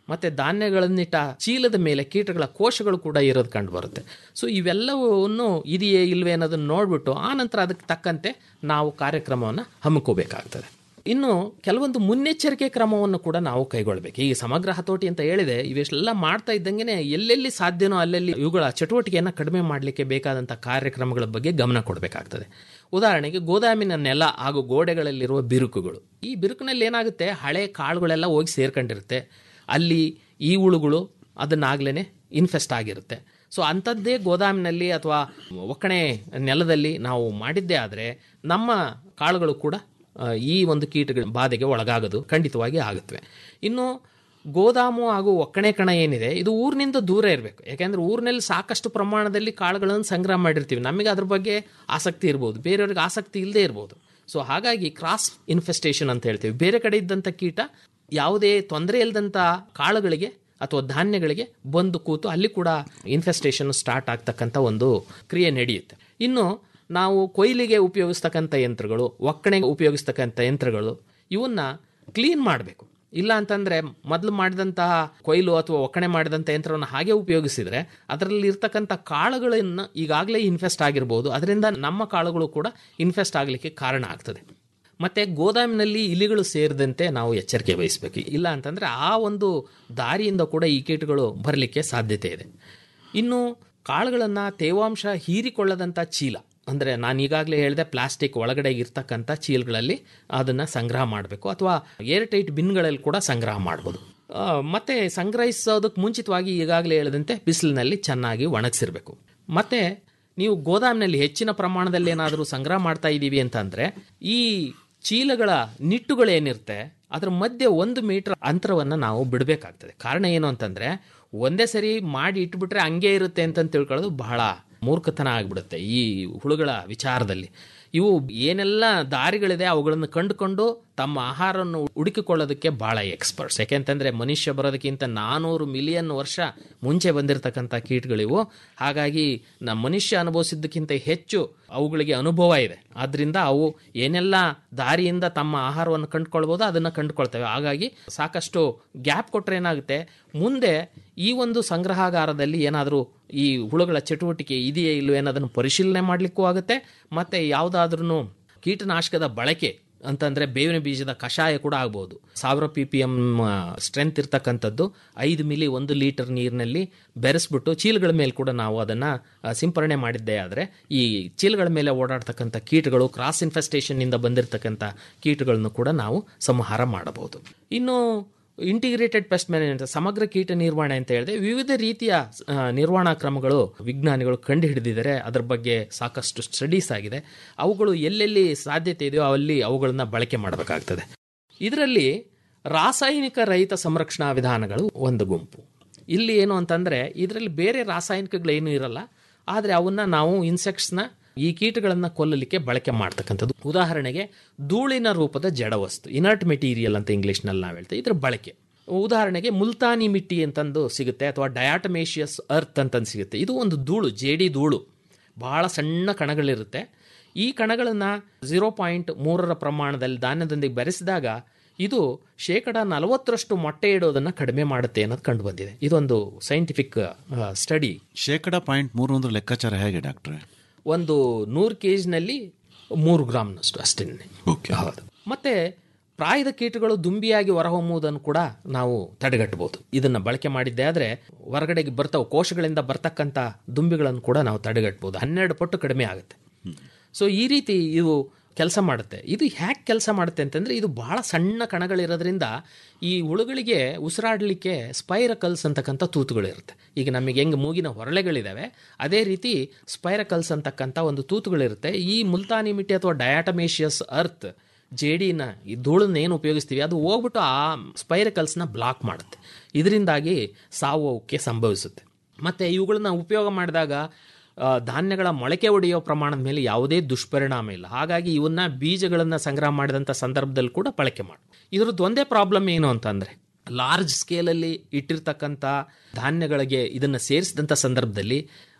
[SPEAKER 4] ಮತ್ತು ಧಾನ್ಯಗಳನ್ನಿಟ್ಟ ಚೀಲದ ಮೇಲೆ ಕೀಟಗಳ ಕೋಶಗಳು ಕೂಡ ಇರೋದು ಕಂಡು ಬರುತ್ತೆ ಸೊ ಇವೆಲ್ಲವನ್ನು ಇದೆಯೇ ಇಲ್ವೇ ಅನ್ನೋದನ್ನು ನೋಡಿಬಿಟ್ಟು ಆನಂತರ ಅದಕ್ಕೆ ತಕ್ಕಂತೆ ನಾವು ಕಾರ್ಯಕ್ರಮವನ್ನು ಹಮ್ಮಿಕೋಬೇಕಾಗ್ತದೆ ಇನ್ನು ಕೆಲವೊಂದು ಮುನ್ನೆಚ್ಚರಿಕೆ ಕ್ರಮವನ್ನು ಕೂಡ ನಾವು ಕೈಗೊಳ್ಳಬೇಕು ಈ ಸಮಗ್ರ ಹತೋಟಿ ಅಂತ ಹೇಳಿದೆ ಇವೆಲ್ಲ ಮಾಡ್ತಾ ಇದ್ದಂಗೆ ಎಲ್ಲೆಲ್ಲಿ ಸಾಧ್ಯನೋ ಅಲ್ಲೆಲ್ಲಿ ಇವುಗಳ ಚಟುವಟಿಕೆಯನ್ನು ಕಡಿಮೆ ಮಾಡಲಿಕ್ಕೆ ಬೇಕಾದಂಥ ಕಾರ್ಯಕ್ರಮಗಳ ಬಗ್ಗೆ ಗಮನ ಕೊಡಬೇಕಾಗ್ತದೆ ಉದಾಹರಣೆಗೆ ಗೋದಾಮಿನ ನೆಲ ಹಾಗೂ ಗೋಡೆಗಳಲ್ಲಿರುವ ಬಿರುಕುಗಳು ಈ ಬಿರುಕಿನಲ್ಲಿ ಏನಾಗುತ್ತೆ ಹಳೆ ಕಾಳುಗಳೆಲ್ಲ ಹೋಗಿ ಸೇರ್ಕೊಂಡಿರುತ್ತೆ ಅಲ್ಲಿ ಈ ಹುಳುಗಳು ಅದನ್ನಾಗ್ಲೇ ಇನ್ಫೆಸ್ಟ್ ಆಗಿರುತ್ತೆ ಸೊ ಅಂಥದ್ದೇ ಗೋದಾಮಿನಲ್ಲಿ ಅಥವಾ ಒಕ್ಕಣೆ ನೆಲದಲ್ಲಿ ನಾವು ಮಾಡಿದ್ದೇ ಆದರೆ ನಮ್ಮ ಕಾಳುಗಳು ಕೂಡ ಆ, ಈ ಒಂದು ಕೀಟಗಳ ಬಾಧೆಗೆ ಒಳಗಾಗೋದು ಖಂಡಿತವಾಗಿ ಆಗುತ್ತವೆ ಇನ್ನು ಗೋದಾಮು ಹಾಗೂ ಒಕ್ಕಣೆ ಕಣ ಏನಿದೆ ಇದು ಊರಿನಿಂದ ದೂರ ಇರಬೇಕು ಯಾಕೆಂದ್ರೆ ಊರಿನಲ್ಲಿ ಸಾಕಷ್ಟು ಪ್ರಮಾಣದಲ್ಲಿ ಕಾಳುಗಳನ್ನು ಸಂಗ್ರಹ ಮಾಡಿರ್ತೀವಿ ನಮಗೆ ಅದ್ರ ಬಗ್ಗೆ ಆಸಕ್ತಿ ಇರ್ಬೋದು ಬೇರೆಯವ್ರಿಗೆ ಆಸಕ್ತಿ ಇಲ್ಲದೆ ಇರ್ಬೋದು ಸೊ ಹಾಗಾಗಿ ಕ್ರಾಸ್ ಇನ್ಫೆಸ್ಟೇಷನ್ ಅಂತ ಹೇಳ್ತೀವಿ ಬೇರೆ ಕಡೆ ಇದ್ದಂಥ ಕೀಟ ಯಾವುದೇ ತೊಂದರೆ ಇಲ್ಲದಂಥ ಕಾಳುಗಳಿಗೆ ಅಥವಾ ಧಾನ್ಯಗಳಿಗೆ ಬಂದು ಕೂತು ಅಲ್ಲಿ ಕೂಡ ಇನ್ಫೆಸ್ಟೇಷನ್ ಸ್ಟಾರ್ಟ್ ಆಗ್ತಕ್ಕಂಥ ಒಂದು ಕ್ರಿಯೆ ನಡೆಯುತ್ತೆ ಇನ್ನು ನಾವು ಕೊಯ್ಲಿಗೆ ಉಪಯೋಗಿಸ್ತಕ್ಕಂಥ ಯಂತ್ರಗಳು ಒಕ್ಕಣೆಗೆ ಉಪಯೋಗಿಸ್ತಕ್ಕಂಥ ಯಂತ್ರಗಳು ಇವನ್ನ ಕ್ಲೀನ್ ಮಾಡಬೇಕು ಇಲ್ಲ ಅಂತಂದ್ರೆ ಮೊದಲು ಮಾಡಿದಂತಹ ಕೊಯ್ಲು ಅಥವಾ ಒಕ್ಕಣೆ ಮಾಡಿದಂಥ ಯಂತ್ರವನ್ನು ಹಾಗೆ ಉಪಯೋಗಿಸಿದ್ರೆ ಅದರಲ್ಲಿ ಇರ್ತಕ್ಕಂಥ ಕಾಳುಗಳನ್ನ ಈಗಾಗಲೇ ಇನ್ಫೆಸ್ಟ್ ಆಗಿರ್ಬೋದು ಅದರಿಂದ ನಮ್ಮ ಕಾಳುಗಳು ಕೂಡ ಇನ್ಫೆಸ್ಟ್ ಆಗಲಿಕ್ಕೆ ಕಾರಣ ಆಗ್ತದೆ ಮತ್ತೆ ಗೋದಾಮಿನಲ್ಲಿ ಇಲಿಗಳು ಸೇರಿದಂತೆ ನಾವು ಎಚ್ಚರಿಕೆ ವಹಿಸಬೇಕು ಇಲ್ಲ ಅಂತಂದ್ರೆ ಆ ಒಂದು ದಾರಿಯಿಂದ ಕೂಡ ಈ ಕೀಟಗಳು ಬರಲಿಕ್ಕೆ ಸಾಧ್ಯತೆ ಇದೆ ಇನ್ನು ಕಾಳುಗಳನ್ನು ತೇವಾಂಶ ಹೀರಿಕೊಳ್ಳದಂಥ ಚೀಲ ಅಂದರೆ ನಾನು ಈಗಾಗಲೇ ಹೇಳಿದೆ ಪ್ಲಾಸ್ಟಿಕ್ ಒಳಗಡೆ ಇರ್ತಕ್ಕಂಥ ಚೀಲಗಳಲ್ಲಿ ಅದನ್ನು ಸಂಗ್ರಹ ಮಾಡಬೇಕು ಅಥವಾ ಏರ್ ಟೈಟ್ ಬಿನ್ಗಳಲ್ಲಿ ಕೂಡ ಸಂಗ್ರಹ ಮಾಡ್ಬೋದು ಆ, ಮತ್ತೆ ಸಂಗ್ರಹಿಸೋದಕ್ಕೆ ಮುಂಚಿತವಾಗಿ ಈಗಾಗಲೇ ಹೇಳಿದಂತೆ ಬಿಸಿಲಿನಲ್ಲಿ ಚೆನ್ನಾಗಿ ಒಣಗಿಸಿರ್ಬೇಕು ಮತ್ತೆ ನೀವು ಗೋದಾಮಿನಲ್ಲಿ ಹೆಚ್ಚಿನ ಪ್ರಮಾಣದಲ್ಲಿ ಏನಾದರೂ ಸಂಗ್ರಹ ಮಾಡ್ತಾ ಇದ್ದೀವಿ ಅಂತಂದ್ರೆ ಈ ಚೀಲಗಳ ನಿಟ್ಟುಗಳೇನಿರುತ್ತೆ ಅದರ ಮಧ್ಯೆ ಒಂದು ಮೀಟರ್ ಅಂತರವನ್ನು ನಾವು ಬಿಡಬೇಕಾಗ್ತದೆ ಕಾರಣ ಏನು ಅಂತಂದ್ರೆ ಒಂದೇ ಸರಿ ಮಾಡಿ ಇಟ್ಬಿಟ್ರೆ ಹಂಗೆ ಇರುತ್ತೆ ಅಂತ ತಿಳ್ಕೊಳ್ಳೋದು ಬಹಳ ಮೂರ್ಖತನ ಆಗಿಬಿಡುತ್ತೆ ಈ ಹುಳುಗಳ ವಿಚಾರದಲ್ಲಿ ಇವು ಏನೆಲ್ಲ ದಾರಿಗಳಿದೆ ಅವುಗಳನ್ನು ಕಂಡುಕೊಂಡು ತಮ್ಮ ಆಹಾರವನ್ನು ಹುಡುಕಿಕೊಳ್ಳೋದಕ್ಕೆ ಬಹಳ ಎಕ್ಸ್ಪರ್ಟ್ಸ್ ಯಾಕೆಂತಂದ್ರೆ ಮನುಷ್ಯ ಬರೋದಕ್ಕಿಂತ ನಾನೂರು ಮಿಲಿಯನ್ ವರ್ಷ ಮುಂಚೆ ಬಂದಿರತಕ್ಕಂಥ ಕೀಟಗಳಿವು ಹಾಗಾಗಿ ನಮ್ಮ ಮನುಷ್ಯ ಅನುಭವಿಸಿದ್ದಕ್ಕಿಂತ ಹೆಚ್ಚು ಅವುಗಳಿಗೆ ಅನುಭವ ಇದೆ ಆದ್ರಿಂದ ಅವು ಏನೆಲ್ಲ ದಾರಿಯಿಂದ ತಮ್ಮ ಆಹಾರವನ್ನು ಕಂಡುಕೊಳ್ಬೋದು ಅದನ್ನು ಕಂಡುಕೊಳ್ತವೆ ಹಾಗಾಗಿ ಸಾಕಷ್ಟು ಗ್ಯಾಪ್ ಕೊಟ್ಟರೆ ಏನಾಗುತ್ತೆ ಮುಂದೆ ಈ ಒಂದು ಸಂಗ್ರಹಾಗಾರದಲ್ಲಿ ಏನಾದರೂ ಈ ಹುಳುಗಳ ಚಟುವಟಿಕೆ ಇದೆಯೇ ಇಲ್ಲವೇ ಅನ್ನೋದನ್ನು ಪರಿಶೀಲನೆ ಮಾಡಲಿಕ್ಕೂ ಆಗುತ್ತೆ ಮತ್ತು ಯಾವುದಾದ್ರೂ ಕೀಟನಾಶಕದ ಬಳಕೆ ಅಂತಂದ್ರೆ ಬೇವಿನ ಬೀಜದ ಕಷಾಯ ಕೂಡ ಆಗ್ಬೋದು ಸಾವಿರ ಪಿ ಪಿ ಎಮ್ ಸ್ಟ್ರೆಂತ್ ಇರ್ತಕ್ಕಂಥದ್ದು ಐದು ಮಿಲಿ ಒಂದು ಲೀಟರ್ ನೀರಿನಲ್ಲಿ ಬೆರೆಸ್ಬಿಟ್ಟು ಚೀಲಗಳ ಮೇಲೆ ಕೂಡ ನಾವು ಅದನ್ನು ಸಿಂಪರಣೆ ಮಾಡಿದ್ದೇ ಆದರೆ ಈ ಚೀಲಗಳ ಮೇಲೆ ಓಡಾಡ್ತಕ್ಕಂಥ ಕೀಟಗಳು ಕ್ರಾಸ್ ಇನ್ಫೆಸ್ಟೇಷನ್ನಿಂದ ಬಂದಿರತಕ್ಕಂಥ ಕೀಟಗಳನ್ನು ಕೂಡ ನಾವು ಸಂಹಾರ ಮಾಡಬಹುದು ಇನ್ನು ಇಂಟಿಗ್ರೇಟೆಡ್ ಪೆಸ್ಟ್ ಮ್ಯಾನೇಜ್ಮೆಂಟ್ ಸಮಗ್ರ ಕೀಟ ನಿರ್ವಹಣೆ ಅಂತ ಹೇಳಿದೆ ವಿವಿಧ ರೀತಿಯ ಆ, ನಿರ್ವಹಣಾ ಕ್ರಮಗಳು ವಿಜ್ಞಾನಿಗಳು ಕಂಡು ಹಿಡಿದಿದ್ದಾರೆ ಅದರ ಬಗ್ಗೆ ಸಾಕಷ್ಟು ಸ್ಟಡೀಸ್ ಆಗಿದೆ ಅವುಗಳು ಎಲ್ಲೆಲ್ಲಿ ಸಾಧ್ಯತೆ ಇದೆಯೋ ಅಲ್ಲಿ ಅವುಗಳನ್ನ ಬಳಕೆ ಮಾಡಬೇಕಾಗ್ತದೆ ಇದರಲ್ಲಿ ರಾಸಾಯನಿಕ ರಹಿತ ಸಂರಕ್ಷಣಾ ವಿಧಾನಗಳು ಒಂದು ಗುಂಪು ಇಲ್ಲಿ ಏನು ಅಂತಂದ್ರೆ ಇದರಲ್ಲಿ ಬೇರೆ ರಾಸಾಯನಿಕಗಳೇನು ಇರಲ್ಲ ಆದರೆ ಅವನ್ನ ನಾವು ಇನ್ಸೆಕ್ಟ್ಸ್ನ ಈ ಕೀಟಗಳನ್ನು ಕೊಲ್ಲಲಿಕ್ಕೆ ಬಳಕೆ ಮಾಡ್ತಕ್ಕಂಥದ್ದು ಉದಾಹರಣೆಗೆ ಧೂಳಿನ ರೂಪದ ಜಡವಸ್ತು ಇನರ್ಟ್ ಮೆಟೀರಿಯಲ್ ಅಂತ ಇಂಗ್ಲೀಷ್ನಲ್ಲಿ ನಾವು ಹೇಳ್ತೇವೆ ಇದರ ಬಳಕೆ ಉದಾಹರಣೆಗೆ ಮುಲ್ತಾನಿ ಮಿಟ್ಟಿ ಅಂತಂದು ಸಿಗುತ್ತೆ ಅಥವಾ ಡಯಾಟಮೇಷಿಯಸ್ ಅರ್ತ್ ಅಂತಂದು ಸಿಗುತ್ತೆ ಇದು ಒಂದು ಧೂಳು ಜೇಡಿ ಧೂಳು ಬಹಳ ಸಣ್ಣ ಕಣಗಳಿರುತ್ತೆ ಈ ಕಣಗಳನ್ನು ಝೀರೋ ಪಾಯಿಂಟ್ ಮೂರರ ಪ್ರಮಾಣದಲ್ಲಿ ಧಾನ್ಯದೊಂದಿಗೆ ಬೆರೆಸಿದಾಗ ಇದು ಶೇಕಡ ನಲವತ್ತರಷ್ಟು ಮೊಟ್ಟೆ ಇಡೋದನ್ನು ಕಡಿಮೆ ಮಾಡುತ್ತೆ ಅನ್ನೋದು ಕಂಡು ಬಂದಿದೆ ಇದೊಂದು ಸೈಂಟಿಫಿಕ್ ಸ್ಟಡಿ
[SPEAKER 3] ಶೇಕಡ ಪಾಯಿಂಟ್ ಮೂರು ಅಂದ್ರೆ ಲೆಕ್ಕಾಚಾರ ಹೇಗೆ ಡಾಕ್ಟ್ರೆ
[SPEAKER 4] ಒಂದು ನೂರು ಕೆ ಜಿನಲ್ಲಿ ಮೂರು ಗ್ರಾಮ್ನಷ್ಟು ಅಷ್ಟೇ
[SPEAKER 3] Okay.
[SPEAKER 4] ಹೌದು ಮತ್ತೆ ಪ್ರಾಯದ ಕೀಟಗಳು ದುಂಬಿಯಾಗಿ ಹೊರಹೊಮ್ಮುವುದನ್ನು ಕೂಡ ನಾವು ತಡೆಗಟ್ಟಬಹುದು ಇದನ್ನ ಬಳಕೆ ಮಾಡಿದ್ದೆ ಆದರೆ ಹೊರಗಡೆಗೆ ಬರ್ತಾವ ಕೋಶಗಳಿಂದ ಬರ್ತಕ್ಕಂಥ ದುಂಬಿಗಳನ್ನು ಕೂಡ ನಾವು ತಡೆಗಟ್ಟಬಹುದು ಹನ್ನೆರಡು ಪಟ್ಟು ಕಡಿಮೆ ಆಗುತ್ತೆ ಸೊ ಈ ರೀತಿ ಇವು ಕೆಲಸ ಮಾಡುತ್ತೆ ಇದು ಹ್ಯಾಕ್ ಕೆಲಸ ಮಾಡುತ್ತೆ ಅಂತಂದ್ರೆ ಇದು ಬಹಳ ಸಣ್ಣ ಕಣಗಳಿರೋದ್ರಿಂದ ಈ ಹುಳುಗಳಿಗೆ ಉಸಿರಾಡಲಿಕ್ಕೆ ಸ್ಪೈರಕಲ್ಸ್ ಅಂತಕ್ಕಂಥ ತೂತುಗಳಿರುತ್ತೆ ಈಗ ನಮಗೆ ಹೆಂಗೆ ಮೂಗಿನ ಹೊರಳೆಗಳಿದ್ದಾವೆ ಅದೇ ರೀತಿ ಸ್ಪೈರಕಲ್ಸ್ ಅಂತಕ್ಕಂಥ ಒಂದು ತೂತುಗಳಿರುತ್ತೆ ಈ ಮುಲ್ತಾನಿ ಮಿಟ್ಟಿ ಅಥವಾ ಡಯಾಟಮೇಷಿಯಸ್ ಅರ್ತ್ ಜೇಡಿನ ಈ ಧೂಳನ್ನ ಏನು ಉಪಯೋಗಿಸ್ತೀವಿ ಅದು ಹೋಗ್ಬಿಟ್ಟು ಆ ಸ್ಪೈರಕಲ್ಸ್ನ ಬ್ಲಾಕ್ ಮಾಡುತ್ತೆ ಇದರಿಂದಾಗಿ ಸಾವು ಅವಕ್ಕೆ ಸಂಭವಿಸುತ್ತೆ ಮತ್ತು ಇವುಗಳನ್ನ ಉಪಯೋಗ ಮಾಡಿದಾಗ ಆ, ಧಾನ್ಯಗಳ ಮೊಳಕೆ ಒಡೆಯೋ ಪ್ರಮಾಣದ ಮೇಲೆ ಯಾವುದೇ ದುಷ್ಪರಿಣಾಮ ಇಲ್ಲ ಹಾಗಾಗಿ ಇವನ್ನ ಬೀಜಗಳನ್ನು ಸಂಗ್ರಹ ಮಾಡಿದಂಥ ಸಂದರ್ಭದಲ್ಲಿ ಕೂಡ ಬಳಕೆ ಮಾಡಿ ಇದ್ರದ್ದು ಒಂದೇ ಪ್ರಾಬ್ಲಮ್ ಏನು ಅಂತಂದರೆ ಲಾರ್ಜ್ ಸ್ಕೇಲಲ್ಲಿ ಇಟ್ಟಿರ್ತಕ್ಕಂಥ ಧಾನ್ಯಗಳಿಗೆ ಇದನ್ನು ಸೇರಿಸಿದಂಥ ಸಂದರ್ಭದಲ್ಲಿ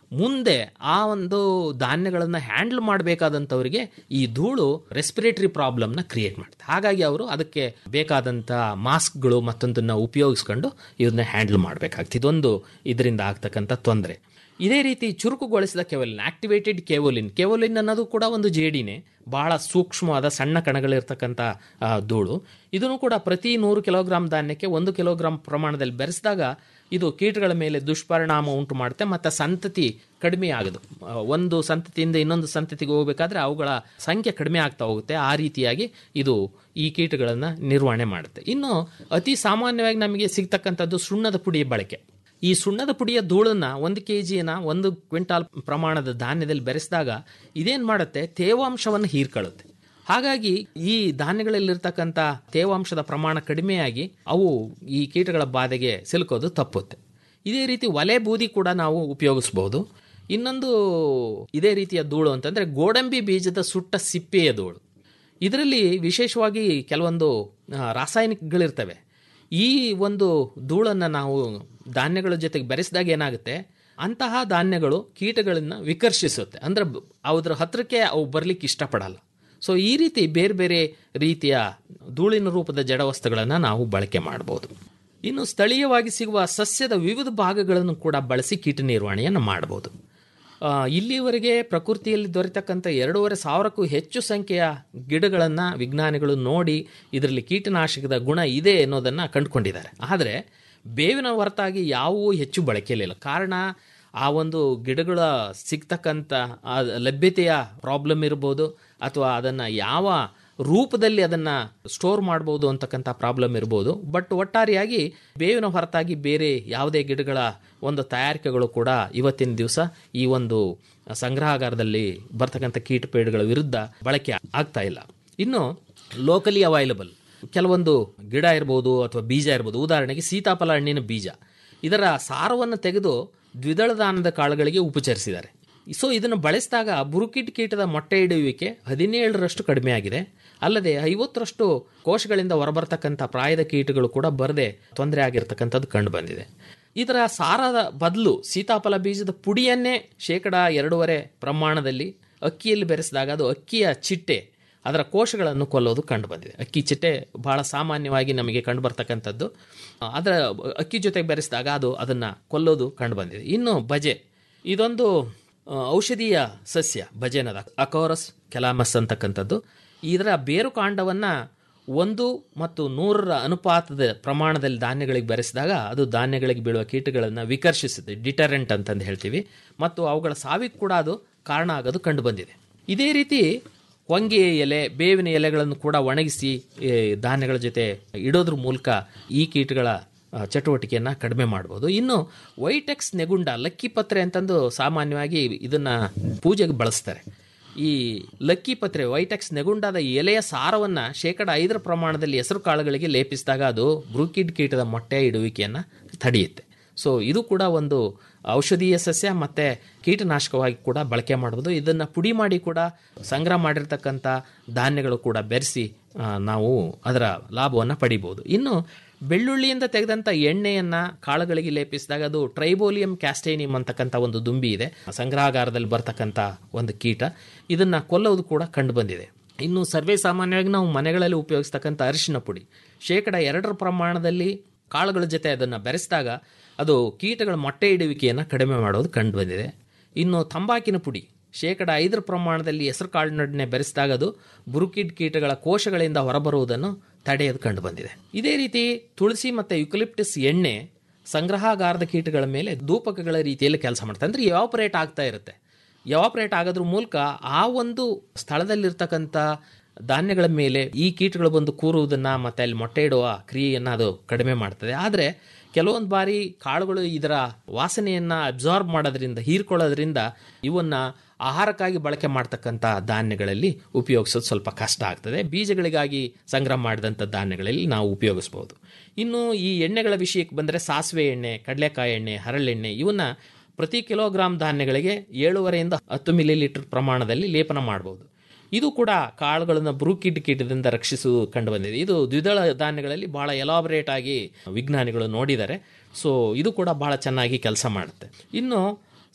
[SPEAKER 4] ಮುಂದೆ ಆ ಒಂದು ಧಾನ್ಯಗಳನ್ನು ಹ್ಯಾಂಡಲ್ ಮಾಡಬೇಕಾದಂಥವರಿಗೆ ಈ ಧೂಳು ರೆಸ್ಪಿರೇಟರಿ ಪ್ರಾಬ್ಲಮ್ನ ಕ್ರಿಯೇಟ್ ಮಾಡುತ್ತೆ ಹಾಗಾಗಿ ಅವರು ಅದಕ್ಕೆ ಬೇಕಾದಂಥ ಮಾಸ್ಕ್ಗಳು ಮತ್ತೊಂದನ್ನು ಉಪಯೋಗಿಸ್ಕೊಂಡು ಇದನ್ನ ಹ್ಯಾಂಡಲ್ ಮಾಡಬೇಕಾಗ್ತದೆ ಇದೊಂದು ಇದರಿಂದ ಆಗ್ತಕ್ಕಂಥ ತೊಂದರೆ ಇದೇ ರೀತಿ ಚುರುಕುಗೊಳಿಸಿದ ಕೆವಲಿನ್ ಆಕ್ಟಿವೇಟೆಡ್ ಕೆವಲಿನ್ ಕೆವಲಿನ್ ಅನ್ನೋದು ಕೂಡ ಒಂದು ಜೇಡಿನೇ ಬಹಳ ಸೂಕ್ಷ್ಮವಾದ ಸಣ್ಣ ಕಣಗಳಿರ್ತಕ್ಕಂಥ ಆ, ಧೂಳು ಇದನ್ನು ಕೂಡ ಪ್ರತಿ ನೂರು ಕಿಲೋಗ್ರಾಮ್ ಧಾನ್ಯಕ್ಕೆ ಒಂದು ಕಿಲೋಗ್ರಾಮ್ ಪ್ರಮಾಣದಲ್ಲಿ ಬೆರೆಸಿದಾಗ ಇದು ಕೀಟಗಳ ಮೇಲೆ ದುಷ್ಪರಿಣಾಮ ಉಂಟು ಮಾಡುತ್ತೆ ಮತ್ತು ಸಂತತಿ ಕಡಿಮೆ ಆಗದು ಆ, ಒಂದು ಸಂತತಿಯಿಂದ ಇನ್ನೊಂದು ಸಂತತಿಗೆ ಹೋಗಬೇಕಾದ್ರೆ ಅವುಗಳ ಸಂಖ್ಯೆ ಕಡಿಮೆ ಆಗ್ತಾ ಹೋಗುತ್ತೆ ಆ ರೀತಿಯಾಗಿ ಇದು ಈ ಕೀಟಗಳನ್ನು ನಿರ್ವಹಣೆ ಮಾಡುತ್ತೆ ಇನ್ನು ಅತಿ ಸಾಮಾನ್ಯವಾಗಿ ನಮಗೆ ಸಿಗ್ತಕ್ಕಂಥದ್ದು ಸುಣ್ಣದ ಪುಡಿ ಬಳಕೆ ಈ ಸುಣ್ಣದ ಪುಡಿಯ ಧೂಳನ್ನ ಒಂದು ಕೆ ಜಿನ ಒಂದು ಕ್ವಿಂಟಾಲ್ ಪ್ರಮಾಣದ ಧಾನ್ಯದಲ್ಲಿ ಬೆರೆಸಿದಾಗ ಇದೇನು ಮಾಡುತ್ತೆ ತೇವಾಂಶವನ್ನು ಹೀರ್ಕೊಳ್ಳುತ್ತೆ ಹಾಗಾಗಿ ಈ ಧಾನ್ಯಗಳಲ್ಲಿರ್ತಕ್ಕಂಥ ತೇವಾಂಶದ ಪ್ರಮಾಣ ಕಡಿಮೆಯಾಗಿ ಅವು ಈ ಕೀಟಗಳ ಬಾಧೆಗೆ ಸಿಲುಕೋದು ತಪ್ಪುತ್ತೆ ಇದೇ ರೀತಿ ಒಲೆ ಬೂದಿ ಕೂಡ ನಾವು ಉಪಯೋಗಿಸ್ಬೋದು ಇನ್ನೊಂದು ಇದೇ ರೀತಿಯ ಧೂಳು ಅಂತಂದರೆ ಗೋಡಂಬಿ ಬೀಜದ ಸುಟ್ಟ ಸಿಪ್ಪೆಯ ಧೂಳು ಇದರಲ್ಲಿ ವಿಶೇಷವಾಗಿ ಕೆಲವೊಂದು ಆ, ರಾಸಾಯನಿಕಗಳಿರ್ತವೆ ಈ ಒಂದು ಧೂಳನ್ನು ನಾವು ಧಾನ್ಯಗಳ ಜೊತೆಗೆ ಬೆರೆಸಿದಾಗ ಏನಾಗುತ್ತೆ ಅಂತಹ ಧಾನ್ಯಗಳು ಕೀಟಗಳನ್ನು ವಿಕರ್ಷಿಸುತ್ತೆ ಅಂದರೆ ಬ- ಅದ್ರ ಹತ್ರಕ್ಕೆ ಅವು ಬರಲಿಕ್ಕೆ ಇಷ್ಟಪಡಲ್ಲ ಸೊ ಈ ರೀತಿ ಬೇರೆ ಬೇರೆ ರೀತಿಯ ಧೂಳಿನ ರೂಪದ ಜಡವಸ್ತುಗಳನ್ನು ನಾವು ಬಳಕೆ ಮಾಡ್ಬೋದು ಇನ್ನು ಸ್ಥಳೀಯವಾಗಿ ಸಿಗುವ ಸಸ್ಯದ ವಿವಿಧ ಭಾಗಗಳನ್ನು ಕೂಡ ಬಳಸಿ ಕೀಟ ನಿರ್ವಹಣೆಯನ್ನು ಮಾಡಬಹುದು ಆ, ಇಲ್ಲಿವರೆಗೆ ಪ್ರಕೃತಿಯಲ್ಲಿ ದೊರೆತಕ್ಕಂಥ ಎರಡೂವರೆ ಸಾವಿರಕ್ಕೂ ಹೆಚ್ಚು ಸಂಖ್ಯೆಯ ಗಿಡಗಳನ್ನು ವಿಜ್ಞಾನಿಗಳು ನೋಡಿ ಇದರಲ್ಲಿ ಕೀಟನಾಶಕದ ಗುಣ ಇದೆ ಅನ್ನೋದನ್ನು ಕಂಡುಕೊಂಡಿದ್ದಾರೆ ಆದರೆ ಬೇವಿನ ಹೊರತಾಗಿ ಯಾವುವೂ ಹೆಚ್ಚು ಬಳಕೆಯಲ್ಲಿಲ್ಲ ಕಾರಣ ಆ ಒಂದು ಗಿಡಗಳ ಸಿಗ್ತಕ್ಕಂಥ ಆ ಲಭ್ಯತೆಯ ಪ್ರಾಬ್ಲಮ್ ಇರ್ಬೋದು ಅಥವಾ ಅದನ್ನು ಯಾವ ರೂಪದಲ್ಲಿ ಅದನ್ನು ಸ್ಟೋರ್ ಮಾಡ್ಬೋದು ಅಂತಕ್ಕಂಥ ಪ್ರಾಬ್ಲಮ್ ಇರ್ಬೋದು ಬಟ್ ಒಟ್ಟಾರೆಯಾಗಿ ಬೇವಿನ ಹೊರತಾಗಿ ಬೇರೆ ಯಾವುದೇ ಗಿಡಗಳ ಒಂದು ತಯಾರಿಕೆಗಳು ಕೂಡ ಇವತ್ತಿನ ದಿವಸ ಈ ಒಂದು ಸಂಗ್ರಹಾಗಾರದಲ್ಲಿ ಬರ್ತಕ್ಕಂಥ ಕೀಟಪೇಡುಗಳ ವಿರುದ್ಧ ಬಳಕೆ ಆಗ್ತಾ ಇಲ್ಲ ಇನ್ನು ಲೋಕಲಿ ಅವೈಲಬಲ್ ಕೆಲವೊಂದು ಗಿಡ ಇರ್ಬೋದು ಅಥವಾ ಬೀಜ ಇರ್ಬೋದು ಉದಾಹರಣೆಗೆ ಸೀತಾಫಲ ಹಣ್ಣಿನ ಬೀಜ ಇದರ ಸಾರವನ್ನು ತೆಗೆದು ದ್ವಿದಳ ಧಾನ್ಯದ ಕಾಳುಗಳಿಗೆ ಉಪಚರಿಸಿದ್ದಾರೆ ಸೊ ಇದನ್ನು ಬಳಸಿದಾಗ ಬುರುಕಿಟ್ ಕೀಟದ ಮೊಟ್ಟೆ ಇಡುವಿಕೆ ಹದಿನೇಳರಷ್ಟು ಕಡಿಮೆ ಆಗಿದೆ ಅಲ್ಲದೆ ಐವತ್ತರಷ್ಟು ಕೋಶಗಳಿಂದ ಹೊರಬರ್ತಕ್ಕಂಥ ಪ್ರಾಯದ ಕೀಟಗಳು ಕೂಡ ಬರದೆ ತೊಂದರೆ ಆಗಿರ್ತಕ್ಕಂಥದ್ದು ಕಂಡು ಬಂದಿದೆ ಇದರ ಸಾರದ ಬದಲು ಸೀತಾಫಲ ಬೀಜದ ಪುಡಿಯನ್ನೇ ಶೇಕಡ ಎರಡೂವರೆ ಪ್ರಮಾಣದಲ್ಲಿ ಅಕ್ಕಿಯಲ್ಲಿ ಬೆರೆಸಿದಾಗ ಅದು ಅಕ್ಕಿಯ ಚಿಟ್ಟೆ ಅದರ ಕೋಶಗಳನ್ನು ಕೊಲ್ಲೋದು ಕಂಡು ಬಂದಿದೆ ಅಕ್ಕಿ ಚಿಟ್ಟೆ ಬಹಳ ಸಾಮಾನ್ಯವಾಗಿ ನಮಗೆ ಕಂಡು ಬರ್ತಕ್ಕಂಥದ್ದು ಅದರ ಅಕ್ಕಿ ಜೊತೆಗೆ ಬೆರೆಸಿದಾಗ ಅದು ಅದನ್ನು ಕೊಲ್ಲೋದು ಕಂಡು ಬಂದಿದೆ ಇನ್ನು ಬಜೆ ಇದೊಂದು ಆ, ಔಷಧೀಯ ಸಸ್ಯ ಬಜೆನದ ಅಕೋರಸ್ ಕೆಲಾಮಸ್ ಅಂತಕ್ಕಂಥದ್ದು ಇದರ ಬೇರು ಕಾಂಡವನ್ನು ಒಂದು ಮತ್ತು ನೂರರ ಅನುಪಾತದ ಪ್ರಮಾಣದಲ್ಲಿ ಧಾನ್ಯಗಳಿಗೆ ಬೆರೆಸಿದಾಗ ಅದು ಧಾನ್ಯಗಳಿಗೆ ಬೀಳುವ ಕೀಟಗಳನ್ನು ವಿಕರ್ಷಿಸುತ್ತೆ ಡಿಟರೆಂಟ್ ಅಂತಂದು ಹೇಳ್ತೀವಿ ಮತ್ತು ಅವುಗಳ ಸಾವಿಗೆ ಕೂಡ ಅದು ಕಾರಣ ಆಗೋದು ಕಂಡು ಬಂದಿದೆ ಇದೇ ರೀತಿ ಹೊಂಗೆ ಎಲೆ ಬೇವಿನ ಎಲೆಗಳನ್ನು ಕೂಡ ಒಣಗಿಸಿ ಈ ಧಾನ್ಯಗಳ ಜೊತೆ ಇಡೋದ್ರ ಮೂಲಕ ಈ ಕೀಟಗಳ ಆ, ಚಟುವಟಿಕೆಯನ್ನು ಕಡಿಮೆ ಮಾಡ್ಬೋದು ಇನ್ನು ವೈಟೆಕ್ಸ್ ನೆಗುಂಡ ಲಕ್ಕಿ ಪತ್ರೆ ಅಂತಂದು ಸಾಮಾನ್ಯವಾಗಿ ಇದನ್ನು ಪೂಜೆಗೆ ಬಳಸ್ತಾರೆ ಈ ಲಕ್ಕಿ ಪತ್ರೆ ವೈಟೆಕ್ಸ್ ನೆಗುಂಡಾದ ಎಲೆಯ ಸಾರವನ್ನು ಶೇಕಡ ಐದರ ಪ್ರಮಾಣದಲ್ಲಿ ಹೆಸರು ಕಾಳುಗಳಿಗೆ ಲೇಪಿಸಿದಾಗ ಅದು ಬ್ರೂಕಿಡ್ ಕೀಟದ ಮೊಟ್ಟೆ ಇಡುವಿಕೆಯನ್ನು ತಡೆಯುತ್ತೆ ಸೊ ಇದು ಕೂಡ ಒಂದು ಔಷಧೀಯ ಸಸ್ಯ ಮತ್ತು ಕೀಟನಾಶಕವಾಗಿ ಕೂಡ ಬಳಕೆ ಮಾಡ್ಬೋದು ಇದನ್ನು ಪುಡಿ ಮಾಡಿ ಕೂಡ ಸಂಗ್ರಹ ಮಾಡಿರ್ತಕ್ಕಂಥ ಧಾನ್ಯಗಳು ಕೂಡ ಬೆರೆಸಿ ಆ, ನಾವು ಅದರ ಲಾಭವನ್ನು ಪಡಿಬೋದು ಇನ್ನು ಬೆಳ್ಳುಳ್ಳಿಯಿಂದ ತೆಗೆದಂಥ ಎಣ್ಣೆಯನ್ನು ಕಾಳುಗಳಿಗೆ ಲೇಪಿಸಿದಾಗ ಅದು ಟ್ರೈಬೋಲಿಯಂ ಕ್ಯಾಸ್ಟೇನಿಯಂ ಅಂತಕ್ಕಂಥ ಒಂದು ದುಂಬಿ ಇದೆ ಸಂಗ್ರಹಾಗಾರದಲ್ಲಿ ಬರ್ತಕ್ಕಂಥ ಒಂದು ಕೀಟ ಇದನ್ನು ಕೊಲ್ಲೋದು ಕೂಡ ಕಂಡು ಬಂದಿದೆ ಇನ್ನು ಸರ್ವೇ ಸಾಮಾನ್ಯವಾಗಿ ನಾವು ಮನೆಗಳಲ್ಲಿ ಉಪಯೋಗಿಸ್ತಕ್ಕಂಥ ಅರಿಶಿನ ಪುಡಿ ಶೇಕಡ ಎರಡರ ಪ್ರಮಾಣದಲ್ಲಿ ಕಾಳುಗಳ ಜೊತೆ ಅದನ್ನು ಬೆರೆಸಿದಾಗ ಅದು ಕೀಟಗಳ ಮೊಟ್ಟೆ ಇಡುವಿಕೆಯನ್ನು ಕಡಿಮೆ ಮಾಡೋದು ಕಂಡು ಬಂದಿದೆ ಇನ್ನು ತಂಬಾಕಿನ ಪುಡಿ ಶೇಕಡ ಐದರ ಪ್ರಮಾಣದಲ್ಲಿ ಹೆಸರು ಕಾಳಿನೊಡನೆ ಬೆರೆಸಿದಾಗ ಅದು ಬುರುಕಿಡ್ ಕೀಟಗಳ ಕೋಶಗಳಿಂದ ಹೊರಬರುವುದನ್ನು ತಡೆಯೋದು ಕಂಡು ಬಂದಿದೆ ಇದೇ ರೀತಿ ತುಳಸಿ ಮತ್ತು ಯುಕಲಿಪ್ಟಿಸ್ ಎಣ್ಣೆ ಸಂಗ್ರಹಾಗಾರದ ಕೀಟಗಳ ಮೇಲೆ ಧೂಪಕಗಳ ರೀತಿಯಲ್ಲಿ ಕೆಲಸ ಮಾಡ್ತಾರೆ ಅಂದರೆ ಎವಾಪರೇಟ್ ಆಗ್ತಾ ಇರುತ್ತೆ ಎವಾಪರೇಟ್ ಆಗೋದ್ರ ಮೂಲಕ ಆ ಒಂದು ಸ್ಥಳದಲ್ಲಿರ್ತಕ್ಕಂಥ ಧಾನ್ಯಗಳ ಮೇಲೆ ಈ ಕೀಟಗಳು ಬಂದು ಕೂರುವುದನ್ನು ಮತ್ತು ಅಲ್ಲಿ ಮೊಟ್ಟೆ ಇಡುವ ಕ್ರಿಯೆಯನ್ನು ಅದು ಕಡಿಮೆ ಮಾಡ್ತದೆ ಆದರೆ ಕೆಲವೊಂದು ಬಾರಿ ಕಾಳುಗಳು ಇದರ ವಾಸನೆಯನ್ನು ಅಬ್ಸಾರ್ಬ್ ಮಾಡೋದ್ರಿಂದ ಹೀರ್ಕೊಳ್ಳೋದ್ರಿಂದ ಇವನ್ನು ಆಹಾರಕ್ಕಾಗಿ ಬಳಕೆ ಮಾಡ್ತಕ್ಕಂಥ ಧಾನ್ಯಗಳಲ್ಲಿ ಉಪಯೋಗಿಸೋದು ಸ್ವಲ್ಪ ಕಷ್ಟ ಆಗ್ತದೆ ಬೀಜಗಳಿಗಾಗಿ ಸಂಗ್ರಹ ಮಾಡಿದಂಥ ಧಾನ್ಯಗಳಲ್ಲಿ ನಾವು ಉಪಯೋಗಿಸ್ಬೋದು ಇನ್ನು ಈ ಎಣ್ಣೆಗಳ ವಿಷಯಕ್ಕೆ ಬಂದರೆ ಸಾಸಿವೆ ಎಣ್ಣೆ ಕಡಲೆಕಾಯಿ ಎಣ್ಣೆ ಹರಳೆಣ್ಣೆ ಇವನ್ನ ಪ್ರತಿ ಕಿಲೋಗ್ರಾಮ್ ಧಾನ್ಯಗಳಿಗೆ ಏಳುವರೆಯಿಂದ ಹತ್ತು ಮಿಲಿ ಲೀಟರ್ ಪ್ರಮಾಣದಲ್ಲಿ ಲೇಪನ ಮಾಡ್ಬೋದು ಇದು ಕೂಡ ಕಾಳುಗಳನ್ನು ಬ್ರೂಕಿಡ್ ಕೀಟದಿಂದ ರಕ್ಷಿಸುವುದು ಕಂಡು ಬಂದಿದೆ ಇದು ದ್ವಿದಳ ಧಾನ್ಯಗಳಲ್ಲಿ ಬಹಳ ಎಲಾಬರೇಟ್ ಆಗಿ ವಿಜ್ಞಾನಿಗಳು ನೋಡಿದ್ದಾರೆ ಸೊ ಇದು ಕೂಡ ಬಹಳ ಚೆನ್ನಾಗಿ ಕೆಲಸ ಮಾಡುತ್ತೆ ಇನ್ನು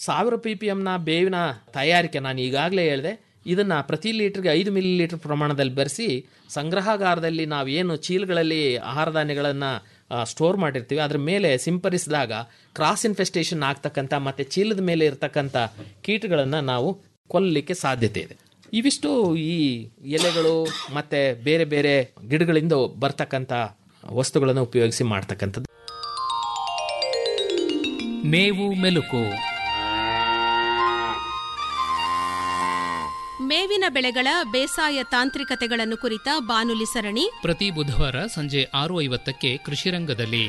[SPEAKER 4] ಸಾವಿರ ಪಿ ಪಿ ಎಮ್ನ ಬೇವಿನ ತಯಾರಿಕೆ ನಾನು ಈಗಾಗಲೇ ಹೇಳಿದೆ ಇದನ್ನು ಪ್ರತಿ ಲೀಟ್ರಿಗೆ ಐದು ಮಿಲಿ ಲೀಟರ್ ಪ್ರಮಾಣದಲ್ಲಿ ಬೆರೆಸಿ ಸಂಗ್ರಹಾಗಾರದಲ್ಲಿ ನಾವು ಏನು ಚೀಲಗಳಲ್ಲಿ ಆಹಾರ ಧಾನ್ಯಗಳನ್ನು ಸ್ಟೋರ್ ಮಾಡಿರ್ತೀವಿ ಅದ್ರ ಮೇಲೆ ಸಿಂಪರಿಸಿದಾಗ ಕ್ರಾಸ್ ಇನ್ಫೆಸ್ಟೇಷನ್ ಆಗ್ತಕ್ಕಂಥ ಮತ್ತು ಚೀಲದ ಮೇಲೆ ಇರ್ತಕ್ಕಂಥ ಕೀಟಗಳನ್ನು ನಾವು ಕೊಲ್ಲಲಿಕ್ಕೆ ಸಾಧ್ಯತೆ ಇದೆ ಇವಿಷ್ಟು ಈ ಎಲೆಗಳು ಮತ್ತು ಬೇರೆ ಬೇರೆ ಗಿಡಗಳಿಂದ ಬರ್ತಕ್ಕಂಥ ವಸ್ತುಗಳನ್ನು ಉಪಯೋಗಿಸಿ ಮಾಡ್ತಕ್ಕಂಥದ್ದು
[SPEAKER 8] ಮೇವು ಮೆಲುಕು
[SPEAKER 9] ಮೇವಿನ ಬೆಳೆಗಳ ಬೇಸಾಯ ತಾಂತ್ರಿಕತೆಗಳನ್ನು ಕುರಿತ ಬಾನುಲಿ ಸರಣಿ
[SPEAKER 8] ಪ್ರತಿ ಬುಧವಾರ ಸಂಜೆ ಆರು ಐವತ್ತಕ್ಕೆ ಕೃಷಿರಂಗದಲ್ಲಿ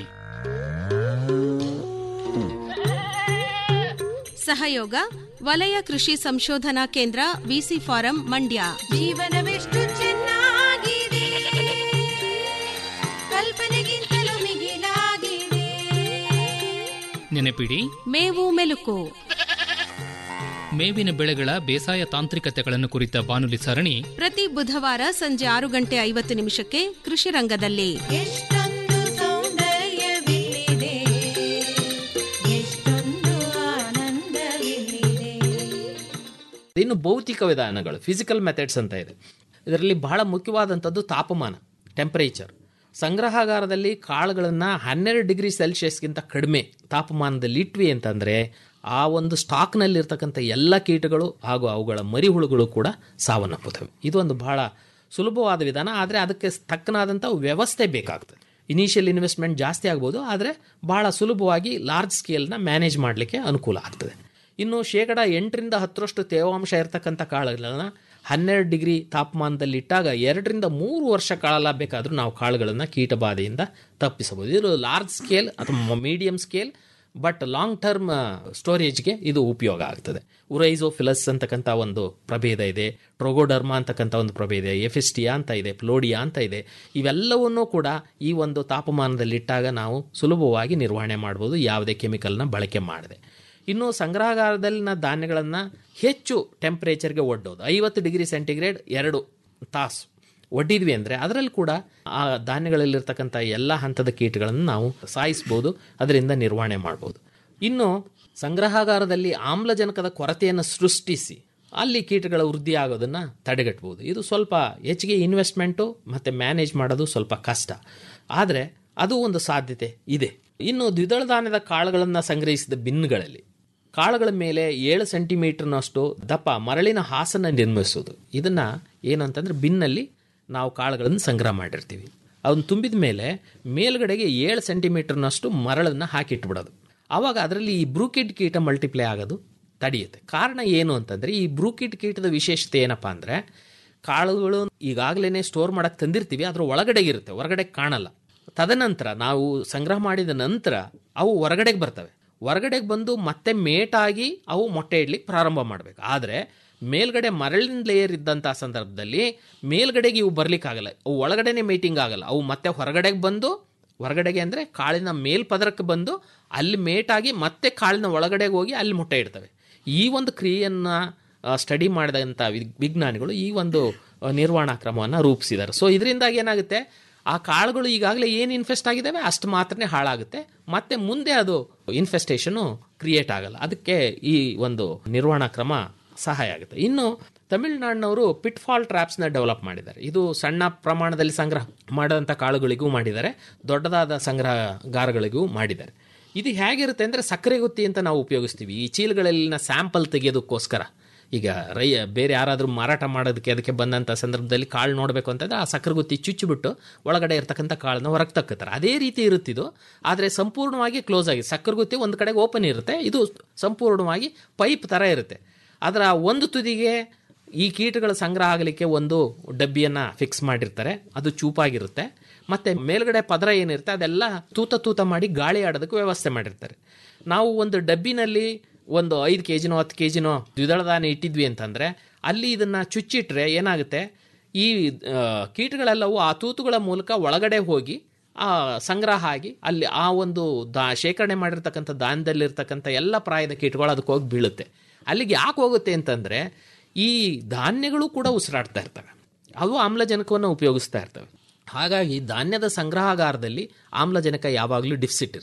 [SPEAKER 9] ಸಹಯೋಗ ವಲಯ ಕೃಷಿ ಸಂಶೋಧನಾ ಕೇಂದ್ರ ವಿಸಿ ಫಾರಂ ಮಂಡ್ಯ
[SPEAKER 7] ಜೀವನವೆಷ್ಟು ಚೆನ್ನಾಗಿದೆ ಕಲ್ಪನೆಗಿಂತಲೂ ಮಿಗಿಲಾಗಿದೆ
[SPEAKER 8] ನೆನಪಿಡಿ
[SPEAKER 9] ಮೇವು ಮೆಲುಕು
[SPEAKER 8] ಮೇವಿನ ಬೆಳೆಗಳ ಬೇಸಾಯ ತಾಂತ್ರಿಕತೆಗಳನ್ನು ಕುರಿತ ಬಾನುಲಿ ಸರಣಿ
[SPEAKER 9] ಪ್ರತಿ ಬುಧವಾರ ಸಂಜೆ ಆರು ಗಂಟೆ ಐವತ್ತು ನಿಮಿಷಕ್ಕೆ ಕೃಷಿ ರಂಗದಲ್ಲಿ
[SPEAKER 7] ಎಷ್ಟೊಂದು ಸೌಂದರ್ಯವಿಲ್ಲಿದೆ ಎಷ್ಟೊಂದು ಆನಂದವಿಲ್ಲಿದೆ
[SPEAKER 4] ಇನ್ನು ಭೌತಿಕ ವಿಧಾನಗಳು ಫಿಸಿಕಲ್ ಮೆಥಡ್ಸ್ ಅಂತ ಇದೆ ಇದರಲ್ಲಿ ಬಹಳ ಮುಖ್ಯವಾದಂಥದ್ದು ತಾಪಮಾನ ಟೆಂಪರೇಚರ್ ಸಂಗ್ರಹಾಗಾರದಲ್ಲಿ ಕಾಳುಗಳನ್ನು ಹನ್ನೆರಡು ಡಿಗ್ರಿ ಸೆಲ್ಸಿಯಸ್ಗಿಂತ ಕಡಿಮೆ ತಾಪಮಾನದಲ್ಲಿ ಇಟ್ವಿ ಅಂತಂದರೆ ಆ ಒಂದು ಸ್ಟಾಕ್ನಲ್ಲಿರ್ತಕ್ಕಂಥ ಎಲ್ಲ ಕೀಟಗಳು ಹಾಗೂ ಅವುಗಳ ಮರಿಹುಳುಗಳು ಕೂಡ ಸಾವನ್ನಪ್ಪುತ್ತವೆ ಇದು ಒಂದು ಬಹಳ ಸುಲಭವಾದ ವಿಧಾನ ಆದರೆ ಅದಕ್ಕೆ ತಕ್ಕನಾದಂಥ ವ್ಯವಸ್ಥೆ ಬೇಕಾಗ್ತದೆ ಇನಿಷಿಯಲ್ ಇನ್ವೆಸ್ಟ್ಮೆಂಟ್ ಜಾಸ್ತಿ ಆಗ್ಬೋದು ಆದರೆ ಬಹಳ ಸುಲಭವಾಗಿ ಲಾರ್ಜ್ ಸ್ಕೇಲ್ನ ಮ್ಯಾನೇಜ್ ಮಾಡಲಿಕ್ಕೆ ಅನುಕೂಲ ಆಗ್ತದೆ ಇನ್ನು ಶೇಕಡ ಎಂಟರಿಂದ ಹತ್ತರಷ್ಟು ತೇವಾಂಶ ಇರತಕ್ಕಂಥ ಕಾಳುಗಳನ್ನ ಹನ್ನೆರಡು ಡಿಗ್ರಿ ತಾಪಮಾನದಲ್ಲಿ ಇಟ್ಟಾಗ ಎರಡರಿಂದ ಮೂರು ವರ್ಷ ಕಾಲ ಬೇಕಾದರೂ ನಾವು ಕಾಳುಗಳನ್ನು ಕೀಟಬಾಧೆಯಿಂದ ತಪ್ಪಿಸಬಹುದು ಇದು ಲಾರ್ಜ್ ಸ್ಕೇಲ್ ಅಥವಾ medium scale but long term ಸ್ಟೋರೇಜ್ಗೆ ಇದು ಉಪಯೋಗ ಆಗ್ತದೆ ಉರೈಸೋಫಿಲಸ್ ಅಂತಕ್ಕಂಥ ಒಂದು ಪ್ರಭೇದ ಇದೆ ಟ್ರೋಗೋಡರ್ಮಾ ಅಂತಕ್ಕಂಥ ಒಂದು ಪ್ರಭೇದ ಇದೆ ಎಫಿಸ್ಟಿಯಾ ಅಂತ ಇದೆ ಪ್ಲೋಡಿಯಾ ಅಂತ ಇದೆ ಇವೆಲ್ಲವನ್ನೂ ಕೂಡ ಈ ಒಂದು ತಾಪಮಾನದಲ್ಲಿ ಇಟ್ಟಾಗ ನಾವು ಸುಲಭವಾಗಿ ನಿರ್ವಹಣೆ ಮಾಡ್ಬೋದು ಯಾವುದೇ ಕೆಮಿಕಲ್ನ ಬಳಕೆ ಮಾಡದೆ ಇನ್ನು ಸಂಗ್ರಹಗಾರದಲ್ಲಿನ ಧಾನ್ಯಗಳನ್ನು ಹೆಚ್ಚು ಟೆಂಪ್ರೇಚರ್ಗೆ ಒಡ್ಡೋದು ಐವತ್ತು ಡಿಗ್ರಿ ಸೆಂಟಿಗ್ರೇಡ್ ಎರಡು ತಾಸು ಒಡ್ಡಿದ್ವಿ ಅಂದರೆ ಅದರಲ್ಲಿ ಕೂಡ ಆ ಧಾನ್ಯಗಳಲ್ಲಿರ್ತಕ್ಕಂಥ ಎಲ್ಲ ಹಂತದ ಕೀಟಗಳನ್ನು ನಾವು ಸಾಯಿಸ್ಬೋದು ಅದರಿಂದ ನಿರ್ವಹಣೆ ಮಾಡ್ಬೋದು ಇನ್ನು ಸಂಗ್ರಹಾಗಾರದಲ್ಲಿ ಆಮ್ಲಜನಕದ ಕೊರತೆಯನ್ನು ಸೃಷ್ಟಿಸಿ ಅಲ್ಲಿ ಕೀಟಗಳ ವೃದ್ಧಿ ಆಗೋದನ್ನು ತಡೆಗಟ್ಬೋದು ಇದು ಸ್ವಲ್ಪ ಹೆಚ್ಚಿಗೆ ಇನ್ವೆಸ್ಟ್ಮೆಂಟು ಮತ್ತು ಮ್ಯಾನೇಜ್ ಮಾಡೋದು ಸ್ವಲ್ಪ ಕಷ್ಟ ಆದರೆ ಅದು ಒಂದು ಸಾಧ್ಯತೆ ಇದೆ ಇನ್ನು ದ್ವಿದಳ ಧಾನ್ಯದ ಕಾಳುಗಳನ್ನು ಸಂಗ್ರಹಿಸಿದ ಬಿನ್ಗಳಲ್ಲಿ ಕಾಳುಗಳ ಮೇಲೆ ಏಳು ಸೆಂಟಿಮೀಟರ್ನಷ್ಟು ದಪ್ಪ ಮರಳಿನ ಹಾಸನ್ನು ನಿರ್ಮಿಸೋದು ಇದನ್ನು ಏನಂತಂದರೆ ಬಿನ್ನಲ್ಲಿ ನಾವು ಕಾಳುಗಳನ್ನು ಸಂಗ್ರಹ ಮಾಡಿರ್ತೀವಿ ಅದನ್ನು ತುಂಬಿದ ಮೇಲೆ ಮೇಲ್ಗಡೆಗೆ ಏಳು ಸೆಂಟಿಮೀಟರ್ನಷ್ಟು ಮರಳನ್ನು ಹಾಕಿಟ್ಬಿಡೋದು ಆವಾಗ ಅದರಲ್ಲಿ ಈ ಬ್ರೂಕಿಡ್ ಕೀಟ ಮಲ್ಟಿಪ್ಲೈ ಆಗೋದು ತಡೆಯುತ್ತೆ ಕಾರಣ ಏನು ಅಂತಂದರೆ ಈ ಬ್ರೂಕಿಡ್ ಕೀಟದ ವಿಶೇಷತೆ ಏನಪ್ಪ ಅಂದರೆ ಕಾಳುಗಳು ಈಗಾಗಲೇ ಸ್ಟೋರ್ ಮಾಡೋಕ್ಕೆ ತಂದಿರ್ತೀವಿ ಅದ್ರ ಒಳಗಡೆ ಇರುತ್ತೆ ಹೊರಗಡೆ ಕಾಣಲ್ಲ ತದನಂತರ ನಾವು ಸಂಗ್ರಹ ಮಾಡಿದ ನಂತರ ಅವು ಹೊರಗಡೆಗೆ ಬರ್ತವೆ ಹೊರಗಡೆಗೆ ಬಂದು ಮತ್ತೆ ಮೇಟಾಗಿ ಅವು ಮೊಟ್ಟೆ ಇಡ್ಲಿಕ್ಕೆ ಪ್ರಾರಂಭ ಮಾಡಬೇಕು ಆದರೆ ಮೇಲ್ಗಡೆ ಮರಳಿನ ಲೇಯರ್ ಇದ್ದಂಥ ಸಂದರ್ಭದಲ್ಲಿ ಮೇಲ್ಗಡೆಗೆ ಇವು ಬರ್ಲಿಕ್ಕಾಗಲ್ಲ ಅವು ಒಳಗಡೆನೆ ಮೀಟಿಂಗ್ ಆಗಲ್ಲ ಅವು ಮತ್ತೆ ಹೊರಗಡೆಗೆ ಬಂದು ಹೊರಗಡೆಗೆ ಅಂದರೆ ಕಾಳಿನ ಮೇಲ್ಪದರಕ್ಕೆ ಬಂದು ಅಲ್ಲಿ ಮೇಟಾಗಿ ಮತ್ತೆ ಕಾಳಿನ ಒಳಗಡೆಗೆ ಹೋಗಿ ಅಲ್ಲಿ ಮೊಟ್ಟೆ ಇಡ್ತವೆ ಈ ಒಂದು ಕ್ರಿಯೆಯನ್ನು ಸ್ಟಡಿ ಮಾಡಿದಂಥ ವಿ- ವಿಜ್ಞಾನಿಗಳು ಈ ಒಂದು ಆ, ನಿರ್ವಹಣಾ ಕ್ರಮವನ್ನು ರೂಪಿಸಿದ್ದಾರೆ ಸೊ ಇದರಿಂದಾಗಿ ಏನಾಗುತ್ತೆ ಆ ಕಾಳುಗಳು ಈಗಾಗಲೇ ಏನು ಇನ್ಫೆಸ್ಟ್ ಆಗಿದ್ದಾವೆ ಅಷ್ಟು ಮಾತ್ರನೇ ಹಾಳಾಗುತ್ತೆ ಮತ್ತೆ ಮುಂದೆ ಅದು ಇನ್ಫೆಸ್ಟೇಷನು ಕ್ರಿಯೇಟ್ ಆಗಲ್ಲ ಅದಕ್ಕೆ ಈ ಒಂದು ನಿರ್ವಹಣಾ ಕ್ರಮ ಸಹಾಯ ಆಗುತ್ತೆ ಇನ್ನು ತಮಿಳುನಾಡಿನವರು ಪಿಟ್ಫಾಲ್ ಟ್ರ್ಯಾಪ್ಸ್ನ ಡೆವಲಪ್ ಮಾಡಿದ್ದಾರೆ ಇದು ಸಣ್ಣ ಪ್ರಮಾಣದಲ್ಲಿ ಸಂಗ್ರಹ ಮಾಡೋಂಥ ಕಾಳುಗಳಿಗೂ ಮಾಡಿದ್ದಾರೆ ದೊಡ್ಡದಾದ ಸಂಗ್ರಹಗಾರಗಳಿಗೂ ಮಾಡಿದ್ದಾರೆ ಇದು ಹೇಗಿರುತ್ತೆ ಅಂದರೆ ಸಕ್ಕರೆ ಗುತ್ತಿ ಅಂತ ನಾವು ಉಪಯೋಗಿಸ್ತೀವಿ ಈ ಚೀಲಗಳಲ್ಲಿನ ಸ್ಯಾಂಪಲ್ ತೆಗೆಯೋದಕ್ಕೋಸ್ಕರ ಈಗ ರೈ ಬೇರೆ ಯಾರಾದರೂ ಮಾರಾಟ ಮಾಡೋದಕ್ಕೆ ಅದಕ್ಕೆ ಬಂದಂಥ ಸಂದರ್ಭದಲ್ಲಿ ಕಾಳು ನೋಡಬೇಕು ಅಂತಂದರೆ ಆ ಸಕ್ಕರೆ ಗುತ್ತಿ ಚುಚ್ಚಿಬಿಟ್ಟು ಒಳಗಡೆ ಇರ್ತಕ್ಕಂಥ ಕಾಳನ್ನ ಹೊರಗೆ ತಕ್ಕತಾರೆ ಅದೇ ರೀತಿ ಇರುತ್ತಿದ್ದು ಆದರೆ ಸಂಪೂರ್ಣವಾಗಿ ಕ್ಲೋಸ್ ಆಗಿ ಸಕ್ಕರೆ ಗುತ್ತಿ ಒಂದು ಕಡೆಗೆ ಓಪನ್ ಇರುತ್ತೆ ಇದು ಸಂಪೂರ್ಣವಾಗಿ ಪೈಪ್ ಥರ ಇರುತ್ತೆ ಅದರ ಒಂದು ತುದಿಗೆ ಈ ಕೀಟಗಳ ಸಂಗ್ರಹ ಆಗಲಿಕ್ಕೆ ಒಂದು ಡಬ್ಬಿಯನ್ನು ಫಿಕ್ಸ್ ಮಾಡಿರ್ತಾರೆ ಅದು ಚೂಪಾಗಿರುತ್ತೆ ಮತ್ತು ಮೇಲ್ಗಡೆ ಪದರ ಏನಿರುತ್ತೆ ಅದೆಲ್ಲ ತೂತ ತೂತ ಮಾಡಿ ಗಾಳಿ ಆಡೋದಕ್ಕೆ ವ್ಯವಸ್ಥೆ ಮಾಡಿರ್ತಾರೆ ನಾವು ಒಂದು ಡಬ್ಬಿನಲ್ಲಿ ಒಂದು ಐದು ಕೆ ಜಿನೋ ಹತ್ತು ಕೆ ಜಿನೋ ದ್ವಿದಳ ಧಾನ್ಯ ಇಟ್ಟಿದ್ವಿ ಅಂತಂದರೆ ಅಲ್ಲಿ ಇದನ್ನು ಚುಚ್ಚಿಟ್ರೆ ಏನಾಗುತ್ತೆ ಈ ಆ, ಕೀಟಗಳೆಲ್ಲವೂ ಆ ತೂತುಗಳ ಮೂಲಕ ಒಳಗಡೆ ಹೋಗಿ ಆ ಸಂಗ್ರಹ ಆಗಿ ಅಲ್ಲಿ ಆ ಒಂದು ದಾ ಶೇಖರಣೆ ಮಾಡಿರ್ತಕ್ಕಂಥ ಧಾನ್ಯದಲ್ಲಿರ್ತಕ್ಕಂಥ ಎಲ್ಲ ಪ್ರಾಯದ ಕೀಟಗಳು ಅದಕ್ಕೆ ಹೋಗಿ ಬೀಳುತ್ತೆ ಅಲ್ಲಿಗೆ ಯಾಕೆ ಹೋಗುತ್ತೆ ಅಂತಂದರೆ ಈ ಧಾನ್ಯಗಳು ಕೂಡ ಉಸಿರಾಡ್ತಾ ಇರ್ತವೆ ಅವು ಆಮ್ಲಜನಕವನ್ನು ಉಪಯೋಗಿಸ್ತಾ ಇರ್ತವೆ ಹಾಗಾಗಿ ಧಾನ್ಯದ ಸಂಗ್ರಹಾಗಾರದಲ್ಲಿ ಆಮ್ಲಜನಕ ಯಾವಾಗಲೂ ಡಿಫ್ಸಿಟ್ ಇರುತ್ತೆ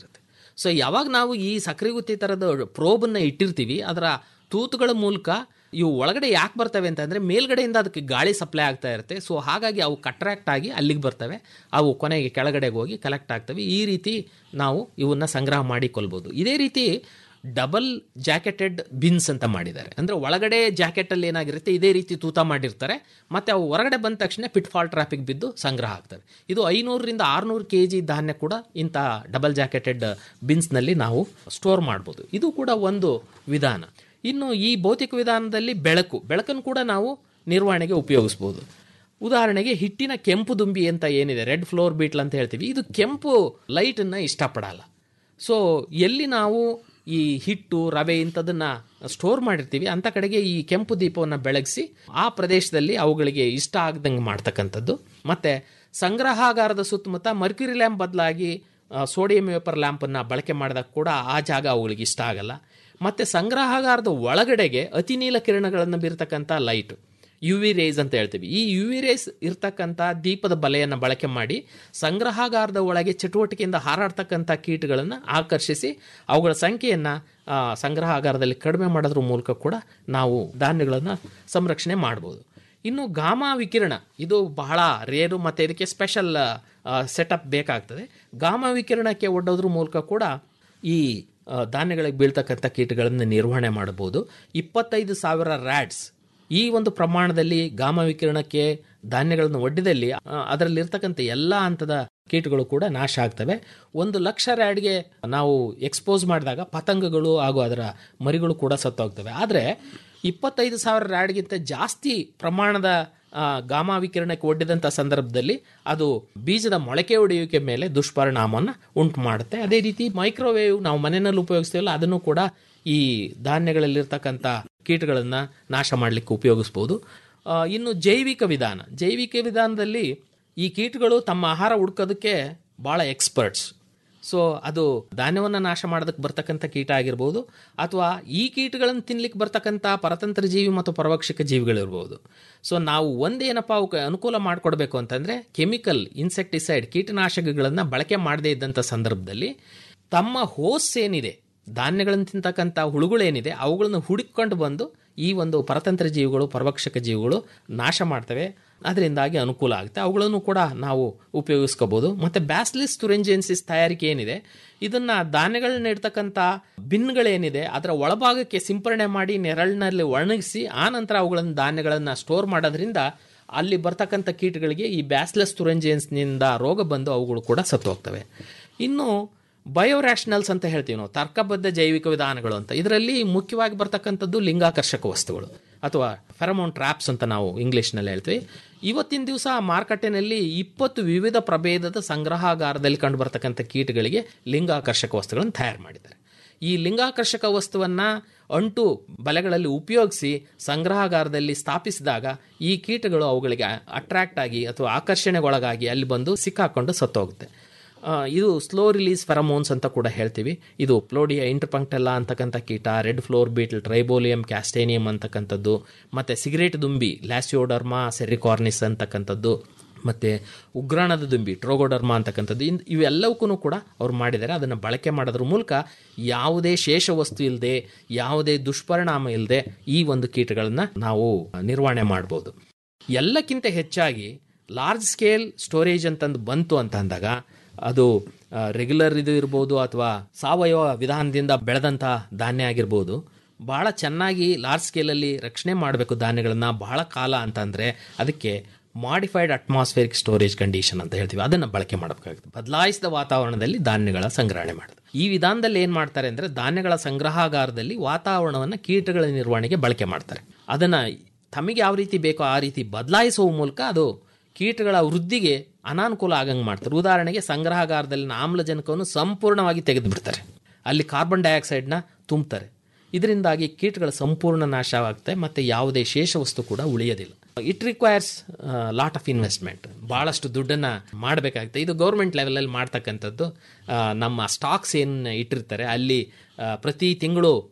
[SPEAKER 4] ಸೊ ಯಾವಾಗ ನಾವು ಈ ಸಕ್ಕರೆ ಗುತ್ತಿ ಥರದ ಪ್ರೋಬನ್ನು ಇಟ್ಟಿರ್ತೀವಿ ಅದರ ತೂತುಗಳ ಮೂಲಕ ಇವು ಒಳಗಡೆ ಯಾಕೆ ಬರ್ತವೆ ಅಂತಂದರೆ ಮೇಲ್ಗಡೆಯಿಂದ ಅದಕ್ಕೆ ಗಾಳಿ ಸಪ್ಲೈ ಆಗ್ತಾ ಇರುತ್ತೆ ಸೊ ಹಾಗಾಗಿ ಅವು ಕಟ್ರಾಕ್ಟ್ ಆಗಿ ಅಲ್ಲಿಗೆ ಬರ್ತವೆ ಅವು ಕೊನೆಗೆ ಕೆಳಗಡೆಗೆ ಹೋಗಿ ಕಲೆಕ್ಟ್ ಆಗ್ತವೆ ಈ ರೀತಿ ನಾವು ಇವನ್ನ ಸಂಗ್ರಹ ಮಾಡಿಕೊಳ್ಬೋದು ಇದೇ ರೀತಿ ಡಬಲ್ ಜಾಕೆಟೆಡ್ ಬಿನ್ಸ್ ಅಂತ ಮಾಡಿದ್ದಾರೆ ಅಂದರೆ ಒಳಗಡೆ ಜಾಕೆಟಲ್ಲಿ ಏನಾಗಿರುತ್ತೆ ಇದೇ ರೀತಿ ತೂತ ಮಾಡಿರ್ತಾರೆ ಮತ್ತು ಅವು ಹೊರಗಡೆ ಬಂದ ತಕ್ಷಣ ಪಿಟ್ ಫಾಲ್ ಟ್ರಾಫಿಕ್ ಬಿದ್ದು ಸಂಗ್ರಹ ಆಗ್ತವೆ ಇದು ಐನೂರರಿಂದ ಆರುನೂರು ಕೆ ಜಿ ಧಾನ್ಯ ಕೂಡ ಇಂಥ ಡಬಲ್ ಜಾಕೆಟೆಡ್ ಬಿನ್ಸ್ನಲ್ಲಿ ನಾವು ಸ್ಟೋರ್ ಮಾಡ್ಬೋದು ಇದು ಕೂಡ ಒಂದು ವಿಧಾನ ಇನ್ನು ಈ ಭೌತಿಕ ವಿಧಾನದಲ್ಲಿ ಬೆಳಕು ಬೆಳಕನ್ನು ಕೂಡ ನಾವು ನಿರ್ವಹಣೆಗೆ ಉಪಯೋಗಿಸ್ಬೋದು ಉದಾಹರಣೆಗೆ ಹಿಟ್ಟಿನ ಕೆಂಪು ದುಂಬಿ ಅಂತ ಏನಿದೆ ರೆಡ್ ಫ್ಲೋರ್ ಬೀಟ್ಲ್ ಅಂತ ಹೇಳ್ತೀವಿ ಇದು ಕೆಂಪು ಲೈಟನ್ನು ಇಷ್ಟಪಡಲ್ಲ ಸೊ ಎಲ್ಲಿ ನಾವು ಈ ಹಿಟ್ಟು ರವೆ ಇಂಥದನ್ನ ಸ್ಟೋರ್ ಮಾಡಿರ್ತೀವಿ ಅಂಥ ಕಡೆಗೆ ಈ ಕೆಂಪು ದೀಪವನ್ನು ಬೆಳಗಿಸಿ ಆ ಪ್ರದೇಶದಲ್ಲಿ ಅವುಗಳಿಗೆ ಇಷ್ಟ ಆಗದಂಗೆ ಮಾಡ್ತಕ್ಕಂಥದ್ದು ಮತ್ತು ಸಂಗ್ರಹಾಗಾರದ ಸುತ್ತಮುತ್ತ ಮರ್ಕ್ಯುರಿ ಲ್ಯಾಂಪ್ ಬದಲಾಗಿ ಸೋಡಿಯಂ ವೇಪರ್ ಲ್ಯಾಂಪನ್ನು ಬಳಕೆ ಮಾಡಿದಾಗ ಕೂಡ ಆ ಜಾಗ ಅವುಗಳಿಗೆ ಇಷ್ಟ ಆಗಲ್ಲ ಮತ್ತು ಸಂಗ್ರಹಾಗಾರದ ಒಳಗಡೆಗೆ ಅತಿ ನೀಲ ಕಿರಣಗಳನ್ನು ಬೀರ್ತಕ್ಕಂಥ ಲೈಟ್ ಯು ವಿ ರೇಸ್ ಅಂತ ಹೇಳ್ತೀವಿ ಈ ಯು ವಿ ರೇಸ್ ಇರ್ತಕ್ಕಂಥ ದೀಪದ ಬಲೆಯನ್ನು ಬಳಕೆ ಮಾಡಿ ಸಂಗ್ರಹಾಗಾರದ ಒಳಗೆ ಚಟುವಟಿಕೆಯಿಂದ ಹಾರಾಡ್ತಕ್ಕಂಥ ಕೀಟಗಳನ್ನು ಆಕರ್ಷಿಸಿ ಅವುಗಳ ಸಂಖ್ಯೆಯನ್ನು ಸಂಗ್ರಹಾಗಾರದಲ್ಲಿ ಕಡಿಮೆ ಮಾಡೋದ್ರ ಮೂಲಕ ಕೂಡ ನಾವು ಧಾನ್ಯಗಳನ್ನು ಸಂರಕ್ಷಣೆ ಮಾಡ್ಬೋದು ಇನ್ನು ಗಾಮಾ ವಿಕಿರಣ ಇದು ಬಹಳ ರೇರು ಮತ್ತು ಇದಕ್ಕೆ ಸ್ಪೆಷಲ್ ಸೆಟಪ್ ಬೇಕಾಗ್ತದೆ ಗಾಮಾ ವಿಕಿರಣಕ್ಕೆ ಒಡ್ಡೋದ್ರ ಮೂಲಕ ಕೂಡ ಈ ಆ, ಧಾನ್ಯಗಳಿಗೆ ಬೀಳ್ತಕ್ಕಂಥ ಕೀಟಗಳನ್ನು ನಿರ್ವಹಣೆ ಮಾಡಬಹುದು ಇಪ್ಪತ್ತೈದು ಸಾವಿರ ರ್ಯಾಡ್ಸ್ ಈ ಒಂದು ಪ್ರಮಾಣದಲ್ಲಿ ಗಾಮ ವಿಕಿರಣಕ್ಕೆ ಧಾನ್ಯಗಳನ್ನು ಒಡ್ಡಿದಲ್ಲಿ ಆ, ಅದರಲ್ಲಿರ್ತಕ್ಕಂಥ ಎಲ್ಲ ಹಂತದ ಕೀಟಗಳು ಕೂಡ ನಾಶ ಆಗ್ತವೆ ಒಂದು ಲಕ್ಷ ರ್ಯಾಡ್ಗೆ ನಾವು ಎಕ್ಸ್ಪೋಸ್ ಮಾಡಿದಾಗ ಪತಂಗಗಳು ಹಾಗೂ ಅದರ ಮರಿಗಳು ಕೂಡ ಸತ್ತೋಗ್ತವೆ ಆದರೆ ಇಪ್ಪತ್ತೈದು ಸಾವಿರ ರ್ಯಾಡ್ಗಿಂತ ಜಾಸ್ತಿ ಪ್ರಮಾಣದ ಆ, ಗಾಮಾ ವಿಕಿರಣಕ್ಕೆ ಒಡ್ಡಿದಂಥ ಸಂದರ್ಭದಲ್ಲಿ ಅದು ಬೀಜದ ಮೊಳಕೆ ಒಡೆಯುವಿಕೆ ಮೇಲೆ ದುಷ್ಪರಿಣಾಮವನ್ನು ಉಂಟು ಮಾಡುತ್ತೆ ಅದೇ ರೀತಿ ಮೈಕ್ರೋವೇವ್ ನಾವು ಮನೆಯಲ್ಲಿ ಉಪಯೋಗಿಸ್ತೀವಲ್ಲ ಅದನ್ನು ಕೂಡ ಈ ಧಾನ್ಯಗಳಲ್ಲಿರ್ತಕ್ಕಂಥ ಕೀಟಗಳನ್ನು ನಾಶ ಮಾಡಲಿಕ್ಕೆ ಉಪಯೋಗಿಸ್ಬೋದು ಆ, ಇನ್ನು ಜೈವಿಕ ವಿಧಾನ ಜೈವಿಕ ವಿಧಾನದಲ್ಲಿ ಈ ಕೀಟಗಳು ತಮ್ಮ ಆಹಾರ ಹುಡ್ಕೋದಕ್ಕೆ ಭಾಳ ಎಕ್ಸ್ಪರ್ಟ್ಸ್ ಸೊ ಅದು ಧಾನ್ಯವನ್ನು ನಾಶ ಮಾಡೋದಕ್ಕೆ ಬರ್ತಕ್ಕಂಥ ಕೀಟ ಆಗಿರ್ಬೋದು ಅಥವಾ ಈ ಕೀಟಗಳನ್ನು ತಿನ್ಲಿಕ್ಕೆ ಬರ್ತಕ್ಕಂಥ ಪರತಂತ್ರ ಜೀವಿ ಮತ್ತು ಪರವಕ್ಷಕ ಜೀವಿಗಳಿರ್ಬೋದು ಸೊ ನಾವು ಒಂದೇನಪ್ಪ ಅವಕ್ಕೆ ಅನುಕೂಲ ಮಾಡಿಕೊಡ್ಬೇಕು ಅಂತಂದರೆ ಕೆಮಿಕಲ್ ಇನ್ಸೆಕ್ಟಿಸೈಡ್ ಕೀಟನಾಶಕಗಳನ್ನು ಬಳಕೆ ಮಾಡದೇ ಇದ್ದಂಥ ಸಂದರ್ಭದಲ್ಲಿ ತಮ್ಮ ಹೋಸ್ ಏನಿದೆ ಧಾನ್ಯಗಳನ್ನು ತಿಂತಕ್ಕಂಥ ಹುಳುಗಳೇನಿದೆ ಅವುಗಳನ್ನು ಹುಡುಕೊಂಡು ಬಂದು ಈ ಒಂದು ಪರತಂತ್ರ ಜೀವಿಗಳು ಪರಭಕ್ಷಕ ಜೀವಿಗಳು ನಾಶ ಮಾಡ್ತವೆ ಅದರಿಂದಾಗಿ ಅನುಕೂಲ ಆಗುತ್ತೆ ಅವುಗಳನ್ನು ಕೂಡ ನಾವು ಉಪಯೋಗಿಸ್ಕೋಬಹುದು ಮತ್ತು ಬ್ಯಾಸ್ಲಿಸ್ ತುರೆಂಜೆನ್ಸಿಸ್ ತಯಾರಿಕೆ ಏನಿದೆ ಇದನ್ನು ಧಾನ್ಯಗಳನ್ನ ಇಡ್ತಕ್ಕಂಥ ಬಿನ್ಗಳೇನಿದೆ ಅದರ ಒಳಭಾಗಕ್ಕೆ ಸಿಂಪರಣೆ ಮಾಡಿ ನೆರಳಿನಲ್ಲಿ ಒಣಗಿಸಿ ಆ ನಂತರ ಅವುಗಳನ್ನು ಧಾನ್ಯಗಳನ್ನು ಸ್ಟೋರ್ ಮಾಡೋದ್ರಿಂದ ಅಲ್ಲಿ ಬರ್ತಕ್ಕಂಥ ಕೀಟಗಳಿಗೆ ಈ ಬ್ಯಾಸ್ಲೆಸ್ ತುರೆಂಜೆನ್ಸ್ನಿಂದ ರೋಗ ಬಂದು ಅವುಗಳು ಕೂಡ ಸತ್ತು ಹೋಗ್ತವೆ ಇನ್ನು ಬಯೋರ್ಯಾಷನಲ್ಸ್ ಅಂತ ಹೇಳ್ತೀವಿ ನಾವು ತರ್ಕಬದ್ಧ ಜೈವಿಕ ವಿಧಾನಗಳು ಅಂತ ಇದರಲ್ಲಿ ಮುಖ್ಯವಾಗಿ ಬರ್ತಕ್ಕಂಥದ್ದು ಲಿಂಗಾಕರ್ಷಕ ವಸ್ತುಗಳು ಅಥವಾ ಫೆರಮೋನ್ ಟ್ರ್ಯಾಪ್ಸ್ ಅಂತ ನಾವು ಇಂಗ್ಲೀಷ್ನಲ್ಲಿ ಹೇಳ್ತೀವಿ ಇವತ್ತಿನ ದಿವಸ ಮಾರುಕಟ್ಟೆನಲ್ಲಿ ಇಪ್ಪತ್ತು ವಿವಿಧ ಪ್ರಭೇದದ ಸಂಗ್ರಹಾಗಾರದಲ್ಲಿ ಕಂಡು ಬರ್ತಕ್ಕಂಥ ಕೀಟಗಳಿಗೆ ಲಿಂಗಾಕರ್ಷಕ ವಸ್ತುಗಳನ್ನು ತಯಾರು ಮಾಡಿದ್ದಾರೆ ಈ ಲಿಂಗಾಕರ್ಷಕ ವಸ್ತುವನ್ನು ಅಂಟು ಬಲೆಗಳಲ್ಲಿ ಉಪಯೋಗಿಸಿ ಸಂಗ್ರಹಾಗಾರದಲ್ಲಿ ಸ್ಥಾಪಿಸಿದಾಗ ಈ ಕೀಟಗಳು ಅವುಗಳಿಗೆ ಅಟ್ರಾಕ್ಟ್ ಆಗಿ ಅಥವಾ ಆಕರ್ಷಣೆಗೊಳಗಾಗಿ ಅಲ್ಲಿ ಬಂದು ಸಿಕ್ಕಾಕೊಂಡು ಸತ್ತೋಗುತ್ತೆ ಆ, ಇದು ಸ್ಲೋ ರಿಲೀಸ್ ಫೆರಮೋನ್ಸ್ ಅಂತ ಕೂಡ ಹೇಳ್ತೀವಿ ಇದು ಪ್ಲೋಡಿಯಾ ಇಂಟರ್ಪಂಕ್ಟೆಲ್ಲ ಅಂತಕ್ಕಂಥ ಕೀಟ red flour beetle Tribolium castaneum ಅಂತಕ್ಕಂಥದ್ದು ಮತ್ತು ಸಿಗರೇಟ್ ದುಂಬಿ ಲ್ಯಾಸಿಯೋಡರ್ಮಾ ಸೆರಿಕಾರ್ನಿಸ್ ಅಂತಕ್ಕಂಥದ್ದು ಮತ್ತು ಉಗ್ರಾಣದ ದುಂಬಿ ಟ್ರೋಗೋಡರ್ಮಾ ಅಂತಕ್ಕಂಥದ್ದು ಇನ್ ಇವೆಲ್ಲವಕ್ಕೂ ಕೂಡ ಅವ್ರು ಮಾಡಿದ್ದಾರೆ ಅದನ್ನು ಬಳಕೆ ಮಾಡೋದ್ರ ಮೂಲಕ ಯಾವುದೇ ಶೇಷ ವಸ್ತು ಇಲ್ಲದೆ ಯಾವುದೇ ದುಷ್ಪರಿಣಾಮ ಇಲ್ಲದೆ ಈ ಒಂದು ಕೀಟಗಳನ್ನು ನಾವು ನಿರ್ವಹಣೆ ಮಾಡ್ಬೋದು ಎಲ್ಲಕ್ಕಿಂತ ಹೆಚ್ಚಾಗಿ ಲಾರ್ಜ್ ಸ್ಕೇಲ್ ಸ್ಟೋರೇಜ್ ಅಂತಂದು ಬಂತು ಅಂತ ಅಂದಾಗ ಅದು ರೆಗ್ಯುಲರ್ ಇದು ಇರ್ಬೋದು ಅಥವಾ ಸಾವಯವ ವಿಧಾನದಿಂದ ಬೆಳೆದಂಥ ಧಾನ್ಯ ಆಗಿರ್ಬೋದು ಭಾಳ ಚೆನ್ನಾಗಿ ಲಾರ್ಜ್ ಸ್ಕೇಲಲ್ಲಿ ರಕ್ಷಣೆ ಮಾಡಬೇಕು ಧಾನ್ಯಗಳನ್ನು ಬಹಳ ಕಾಲ ಅಂತಂದರೆ ಅದಕ್ಕೆ ಮಾಡಿಫೈಡ್ ಅಟ್ಮಾಸ್ಫಿಯರಿಕ್ ಸ್ಟೋರೇಜ್ ಕಂಡೀಷನ್ ಅಂತ ಹೇಳ್ತೀವಿ ಅದನ್ನು ಬಳಕೆ ಮಾಡಬೇಕಾಗುತ್ತೆ ಬದಲಾಯಿಸಿದ ವಾತಾವರಣದಲ್ಲಿ ಧಾನ್ಯಗಳ ಸಂಗ್ರಹಣೆ ಮಾಡೋದು ಈ ವಿಧಾನದಲ್ಲಿ ಏನು ಮಾಡ್ತಾರೆ ಅಂದರೆ ಧಾನ್ಯಗಳ ಸಂಗ್ರಹಾಗಾರದಲ್ಲಿ ವಾತಾವರಣವನ್ನು ಕೀಟಗಳ ನಿರ್ವಹಣೆಗೆ ಬಳಕೆ ಮಾಡ್ತಾರೆ ಅದನ್ನು ತಮಗೆ ಯಾವ ರೀತಿ ಬೇಕೋ ಆ ರೀತಿ ಬದಲಾಯಿಸುವ ಮೂಲಕ ಅದು ಕೀಟಗಳ ವೃದ್ಧಿಗೆ ಅನಾನುಕೂಲ ಆಗಂಗೆ ಮಾಡ್ತಾರೆ ಉದಾಹರಣೆಗೆ ಸಂಗ್ರಹಾಗಾರದಲ್ಲಿನ ಆಮ್ಲಜನಕವನ್ನು ಸಂಪೂರ್ಣವಾಗಿ ತೆಗೆದು ಬಿಡ್ತಾರೆ ಅಲ್ಲಿ ಕಾರ್ಬನ್ ಡೈಆಕ್ಸೈಡ್ನ ತುಂಬ್ತಾರೆ ಇದರಿಂದಾಗಿ ಕೀಟಗಳ ಸಂಪೂರ್ಣ ನಾಶವಾಗುತ್ತೆ ಮತ್ತು ಯಾವುದೇ ಶೇಷ ವಸ್ತು ಕೂಡ ಉಳಿಯೋದಿಲ್ಲ it requires lot of investment ಭಾಳಷ್ಟು ದುಡ್ಡನ್ನು ಮಾಡಬೇಕಾಗುತ್ತೆ ಇದು ಗೌರ್ಮೆಂಟ್ ಲೆವೆಲಲ್ಲಿ ಮಾಡ್ತಕ್ಕಂಥದ್ದು ಆ, ನಮ್ಮ ಸ್ಟಾಕ್ಸ್ ಏನು ಇಟ್ಟಿರ್ತಾರೆ ಅಲ್ಲಿ ಆ, ಪ್ರತಿ ತಿಂಗಳು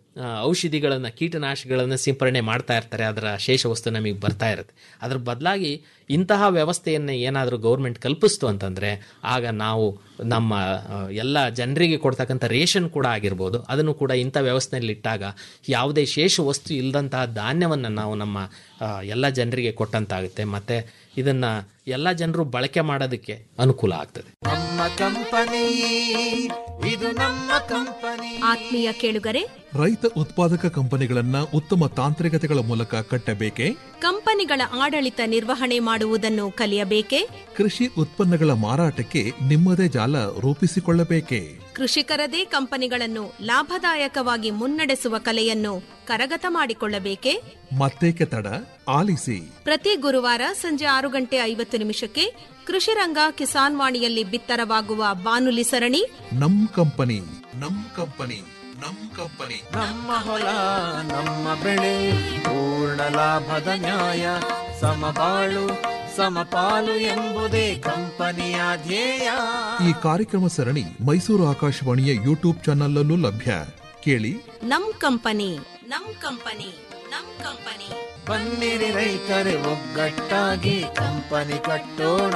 [SPEAKER 4] ಔಷಧಿಗಳನ್ನು ಕೀಟನಾಶಕಗಳನ್ನು ಸಿಂಪರಣೆ ಮಾಡ್ತಾ ಇರ್ತಾರೆ ಅದರ ಶೇಷ ವಸ್ತು ನಮಗೆ ಬರ್ತಾ ಇರುತ್ತೆ ಅದ್ರ ಬದಲಾಗಿ ಇಂತಹ ವ್ಯವಸ್ಥೆಯನ್ನು ಏನಾದರೂ ಗೌರ್ಮೆಂಟ್ ಕಲ್ಪಿಸ್ತು ಅಂತಂದರೆ ಆಗ ನಾವು ನಮ್ಮ ಆ, ಎಲ್ಲ ಜನರಿಗೆ ಕೊಡ್ತಕ್ಕಂಥ ರೇಷನ್ ಕೂಡ ಆಗಿರ್ಬೋದು ಅದನ್ನು ಕೂಡ ಇಂಥ ವ್ಯವಸ್ಥೆಯಲ್ಲಿ ಇಟ್ಟಾಗ ಯಾವುದೇ ಶೇಷ ವಸ್ತು ಇಲ್ಲದಂತಹ ಧಾನ್ಯವನ್ನು ನಾವು ನಮ್ಮ ಆ, ಎಲ್ಲ ಜನರಿಗೆ ಕೊಟ್ಟಂತಾಗುತ್ತೆ ಮತ್ತು ಇದನ್ನು ಎಲ್ಲ ಜನರು ಬಳಕೆ ಮಾಡೋದಕ್ಕೆ ಅನುಕೂಲ ಆಗ್ತದೆ
[SPEAKER 10] ನಮ್ಮ ಕಂಪನಿ ಇದು ನಮ್ಮ ಕಂಪನಿ
[SPEAKER 5] ಆತ್ಮೀಯ ಕೇಳುಗರೆ
[SPEAKER 6] ರೈತ ಉತ್ಪಾದಕ ಕಂಪನಿಗಳನ್ನ ಉತ್ತಮ ತಾಂತ್ರಿಕತೆಗಳ ಮೂಲಕ ಕಟ್ಟಬೇಕೆ
[SPEAKER 9] ಕಂಪನಿಗಳ ಆಡಳಿತ ನಿರ್ವಹಣೆ ಮಾಡುವುದನ್ನು ಕಲಿಯಬೇಕೇ
[SPEAKER 6] ಕೃಷಿ ಉತ್ಪನ್ನಗಳ ಮಾರಾಟಕ್ಕೆ ನಿಮ್ಮದೇ ಜಾಲ ರೂಪಿಸಿಕೊಳ್ಳಬೇಕೆ
[SPEAKER 9] ಕೃಷಿಕರದೇ ಕಂಪನಿಗಳನ್ನು ಲಾಭದಾಯಕವಾಗಿ ಮುನ್ನಡೆಸುವ ಕಲೆಯನ್ನು ಕರಗತ ಮಾಡಿಕೊಳ್ಳಬೇಕೇ
[SPEAKER 6] ಮತ್ತೇಕೆ ತಡ ಆಲಿಸಿ
[SPEAKER 9] ಪ್ರತಿ ಗುರುವಾರ ಸಂಜೆ ಆರು ಗಂಟೆ ಐವತ್ತು ನಿಮಿಷಕ್ಕೆ ಕೃಷಿರಂಗ ಕಿಸಾನ್ ವಾಣಿಯಲ್ಲಿ ಬಿತ್ತರವಾಗುವ ಬಾನುಲಿ ಸರಣಿ
[SPEAKER 6] ನಮ್ ಕಂಪನಿ ನಮ್ ಕಂಪನಿ ನಮ್ ಕಂಪನಿ
[SPEAKER 10] ನಮ್ಮ ಹೊಲ ನಮ್ಮ ಬೆಳೆ ಪೂರ್ಣ ಲಾಭದ ನ್ಯಾಯ ಸಮಬಾಳು ಸಮಪಾಲು ಎಂಬುದೇ ಕಂಪನಿಯ ಧ್ಯೇಯ
[SPEAKER 6] ಈ ಕಾರ್ಯಕ್ರಮ ಸರಣಿ ಮೈಸೂರು ಆಕಾಶವಾಣಿಯ ಯೂಟ್ಯೂಬ್ ಚಾನಲ್ ಲಭ್ಯ ಕೇಳಿ
[SPEAKER 9] ನಮ್ ಕಂಪನಿ ನಮ್ ಕಂಪನಿ ನಮ್ ಕಂಪನಿ
[SPEAKER 10] ಬನ್ನಿರಿ ರೈತರೆ ಒಗ್ಗಟ್ಟಾಗಿ ಕಂಪನಿ ಕಟ್ಟೋಣ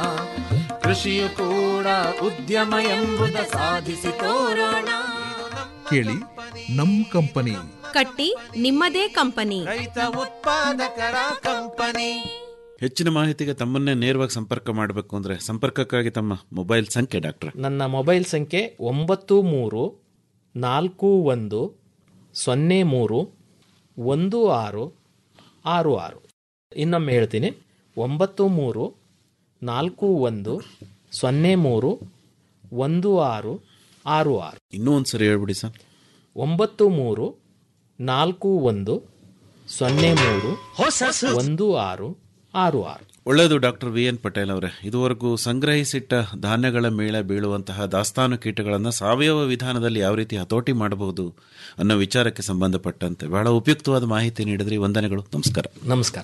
[SPEAKER 10] ಕೃಷಿಯು ಕೂಡ ಉದ್ಯಮ ಎಂಬುದ ಸಾಧಿಸಿ ತೋರೋಣ
[SPEAKER 6] ಕೇಳಿ ನಮ್ ಕಂಪನಿ
[SPEAKER 9] ಕಟ್ಟಿ ನಿಮ್ಮದೇ ಕಂಪನಿ
[SPEAKER 10] ರೈತ ಉತ್ಪಾದಕರ ಕಂಪನಿ
[SPEAKER 3] ಹೆಚ್ಚಿನ ಮಾಹಿತಿಗೆ ತಮ್ಮನ್ನೇ ನೇರವಾಗಿ ಸಂಪರ್ಕ ಮಾಡಬೇಕು ಅಂದರೆ ಸಂಪರ್ಕಕ್ಕಾಗಿ ತಮ್ಮ ಮೊಬೈಲ್ ಸಂಖ್ಯೆ ಡಾಕ್ಟ್ರೆ
[SPEAKER 4] ನನ್ನ ಮೊಬೈಲ್ ಸಂಖ್ಯೆ ಒಂಬತ್ತು ಮೂರು ನಾಲ್ಕು ಒಂದು ಸೊನ್ನೆ ಮೂರು ಒಂದು ಆರು ಆರು ಆರು ಇನ್ನೊಮ್ಮೆ ಹೇಳ್ತೀನಿ ಒಂಬತ್ತು ಮೂರು ನಾಲ್ಕು ಒಂದು ಸೊನ್ನೆ ಮೂರು ಒಂದು ಆರು ಆರು ಆರು
[SPEAKER 3] ಇನ್ನೂ ಒಂದು ಸರಿ ಹೇಳ್ಬಿಡಿ ಸರ್
[SPEAKER 4] ಒಂಬತ್ತು ಮೂರು ನಾಲ್ಕು ಒಂದು ಸೊನ್ನೆ ಮೂರು ಒಂದು ಆರು ಆರು ಆರು
[SPEAKER 3] ಒಳ್ಳೆಯದು ಡಾಕ್ಟರ್ ವಿ ಎನ್ ಪಟೇಲ್ ಅವರೇ ಇದುವರೆಗೂ ಸಂಗ್ರಹಿಸಿಟ್ಟ ಧಾನ್ಯಗಳ ಮೇಲೆ ಬೀಳುವಂತಹ ದಾಸ್ತಾನು ಕೀಟಗಳನ್ನು ಸಾವಯವ ವಿಧಾನದಲ್ಲಿ ಯಾವ ರೀತಿ ಹತೋಟಿ ಮಾಡಬಹುದು ಅನ್ನೋ ವಿಚಾರಕ್ಕೆ ಸಂಬಂಧಪಟ್ಟಂತೆ ಬಹಳ ಉಪಯುಕ್ತವಾದ ಮಾಹಿತಿ ನೀಡಿದ್ರಿ ವಂದನೆಗಳು ನಮಸ್ಕಾರ
[SPEAKER 4] ನಮಸ್ಕಾರ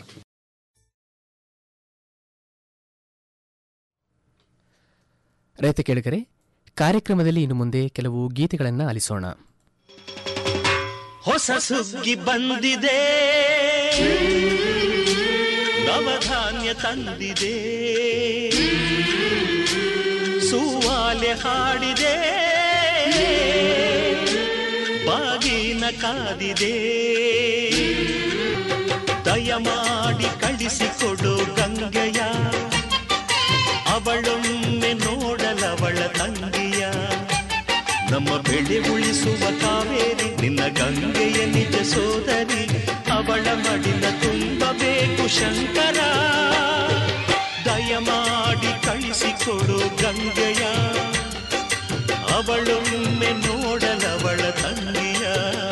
[SPEAKER 2] ರೈತ ಕೇಳಿಗರೆ ಕಾರ್ಯಕ್ರಮದಲ್ಲಿ ಇನ್ನು ಮುಂದೆ ಕೆಲವು ಗೀತೆಗಳನ್ನು ಆಲಿಸೋಣ
[SPEAKER 11] ಹೊಸ ಸುಗ್ಗಿ ಬಂದಿದೆ ನವಧಾನ್ಯ ತಂದಿದೆ ಸೂವಾಲೆ ಹಾಡಿದೆ ಬಾಗಿನ ಕಾದಿದೆ ದಯಮಾಡಿ ಕಳಿಸಿಕೊಡು ಗಂಗೆಯ ಅವಳೊಮ್ಮೆ ನೋಡಲವಳ ತಂಗಿಯ ನಮ್ಮ ಬೆಳೆ ಉಳಿಸುವ ಕಾವೇರಿ ನಿನ್ನ ಗಂಗೆಯ ನಿಜ ಸೋದರಿ ಅವಳ ಮಡಿಲ ತುಂಬಬೇಕು ಶಂಕರ ದಯಮಾಡಿ ಕಳಿಸಿಕೊಡು ಗಂಗೆಯ ಅವಳೊಮ್ಮೆ ನೋಡಲವಳ ತಂಗಿಯ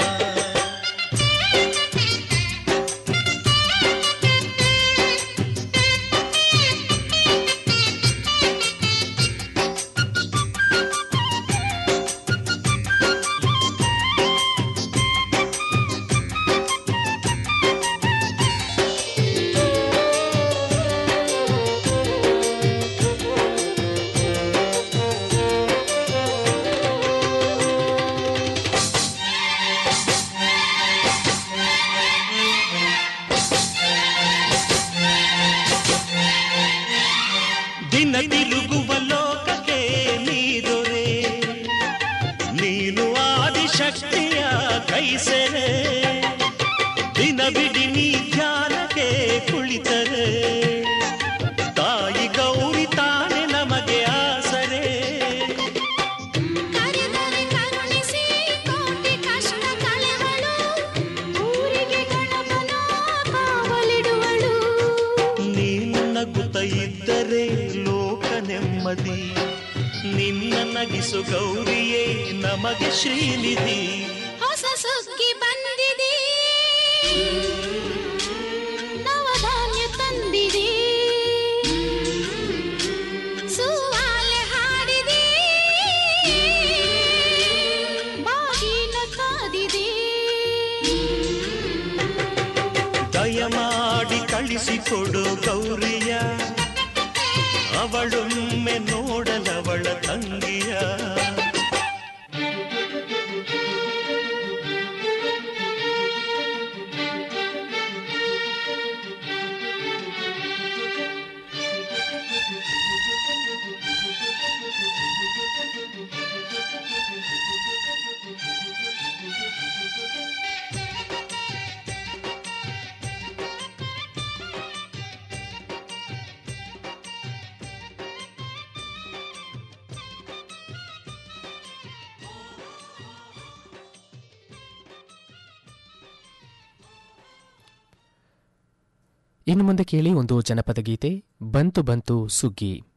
[SPEAKER 11] ದಿನ ತಿರುಗುವ ಲೋಕಕ್ಕೆ ನೀದೊರೆ ನೀನು ಆದಿಶಕ್ತಿಯ ಕೈಸೆರೆ ದಿನವಿಡಿ ನೀ ಧ್ಯಾನಕ್ಕೆ ಕುಳಿತರೆ ತಾಯಿ ಗೌರಿ ತಾನೆ ನಮಗೆ ಆಸರೆ
[SPEAKER 7] ಕರೆದರೆ ಕರುಣಿಸಿ ಕೋಟಿ ಕಷ್ಟ ಕಳೆವಳು ಊರಿಗೆ ಗಣಪನ ಕಾವಲಿಡುವಳು
[SPEAKER 11] ನೀನು ನಗುತ್ತ ಇದ್ದರೆ ಲೋಕ ನೆಮ್ಮದಿ ನಿನ್ನ ನಗಿಸು ಗೌರಿಯೇ ನಮಗೆ ಶ್ರೀನಿಧಿ
[SPEAKER 7] ಹೊಸ ಸುಗ್ಗಿ ಬಂದಿದೆ ನವಧಾನ್ಯ ತಂದಿದೆ ಸುವಾಲೆ ಹಾಡಿದೆ ಬಾಗಿನ ಕಾದಿದೆ
[SPEAKER 11] ದಯಮಾಡಿ ಕಳಿಸಿಕೊಡು ಗೌರಿಯ ಅವಳೊಮ್ಮೆ ನೋಡಲವಳ ತಂಗಿಯ
[SPEAKER 2] ಇನ್ನು ಮುಂದೆ ಕೇಳಿ ಒಂದು ಜನಪದ ಗೀತೆ ಬಂತು ಬಂತು ಸುಗ್ಗಿ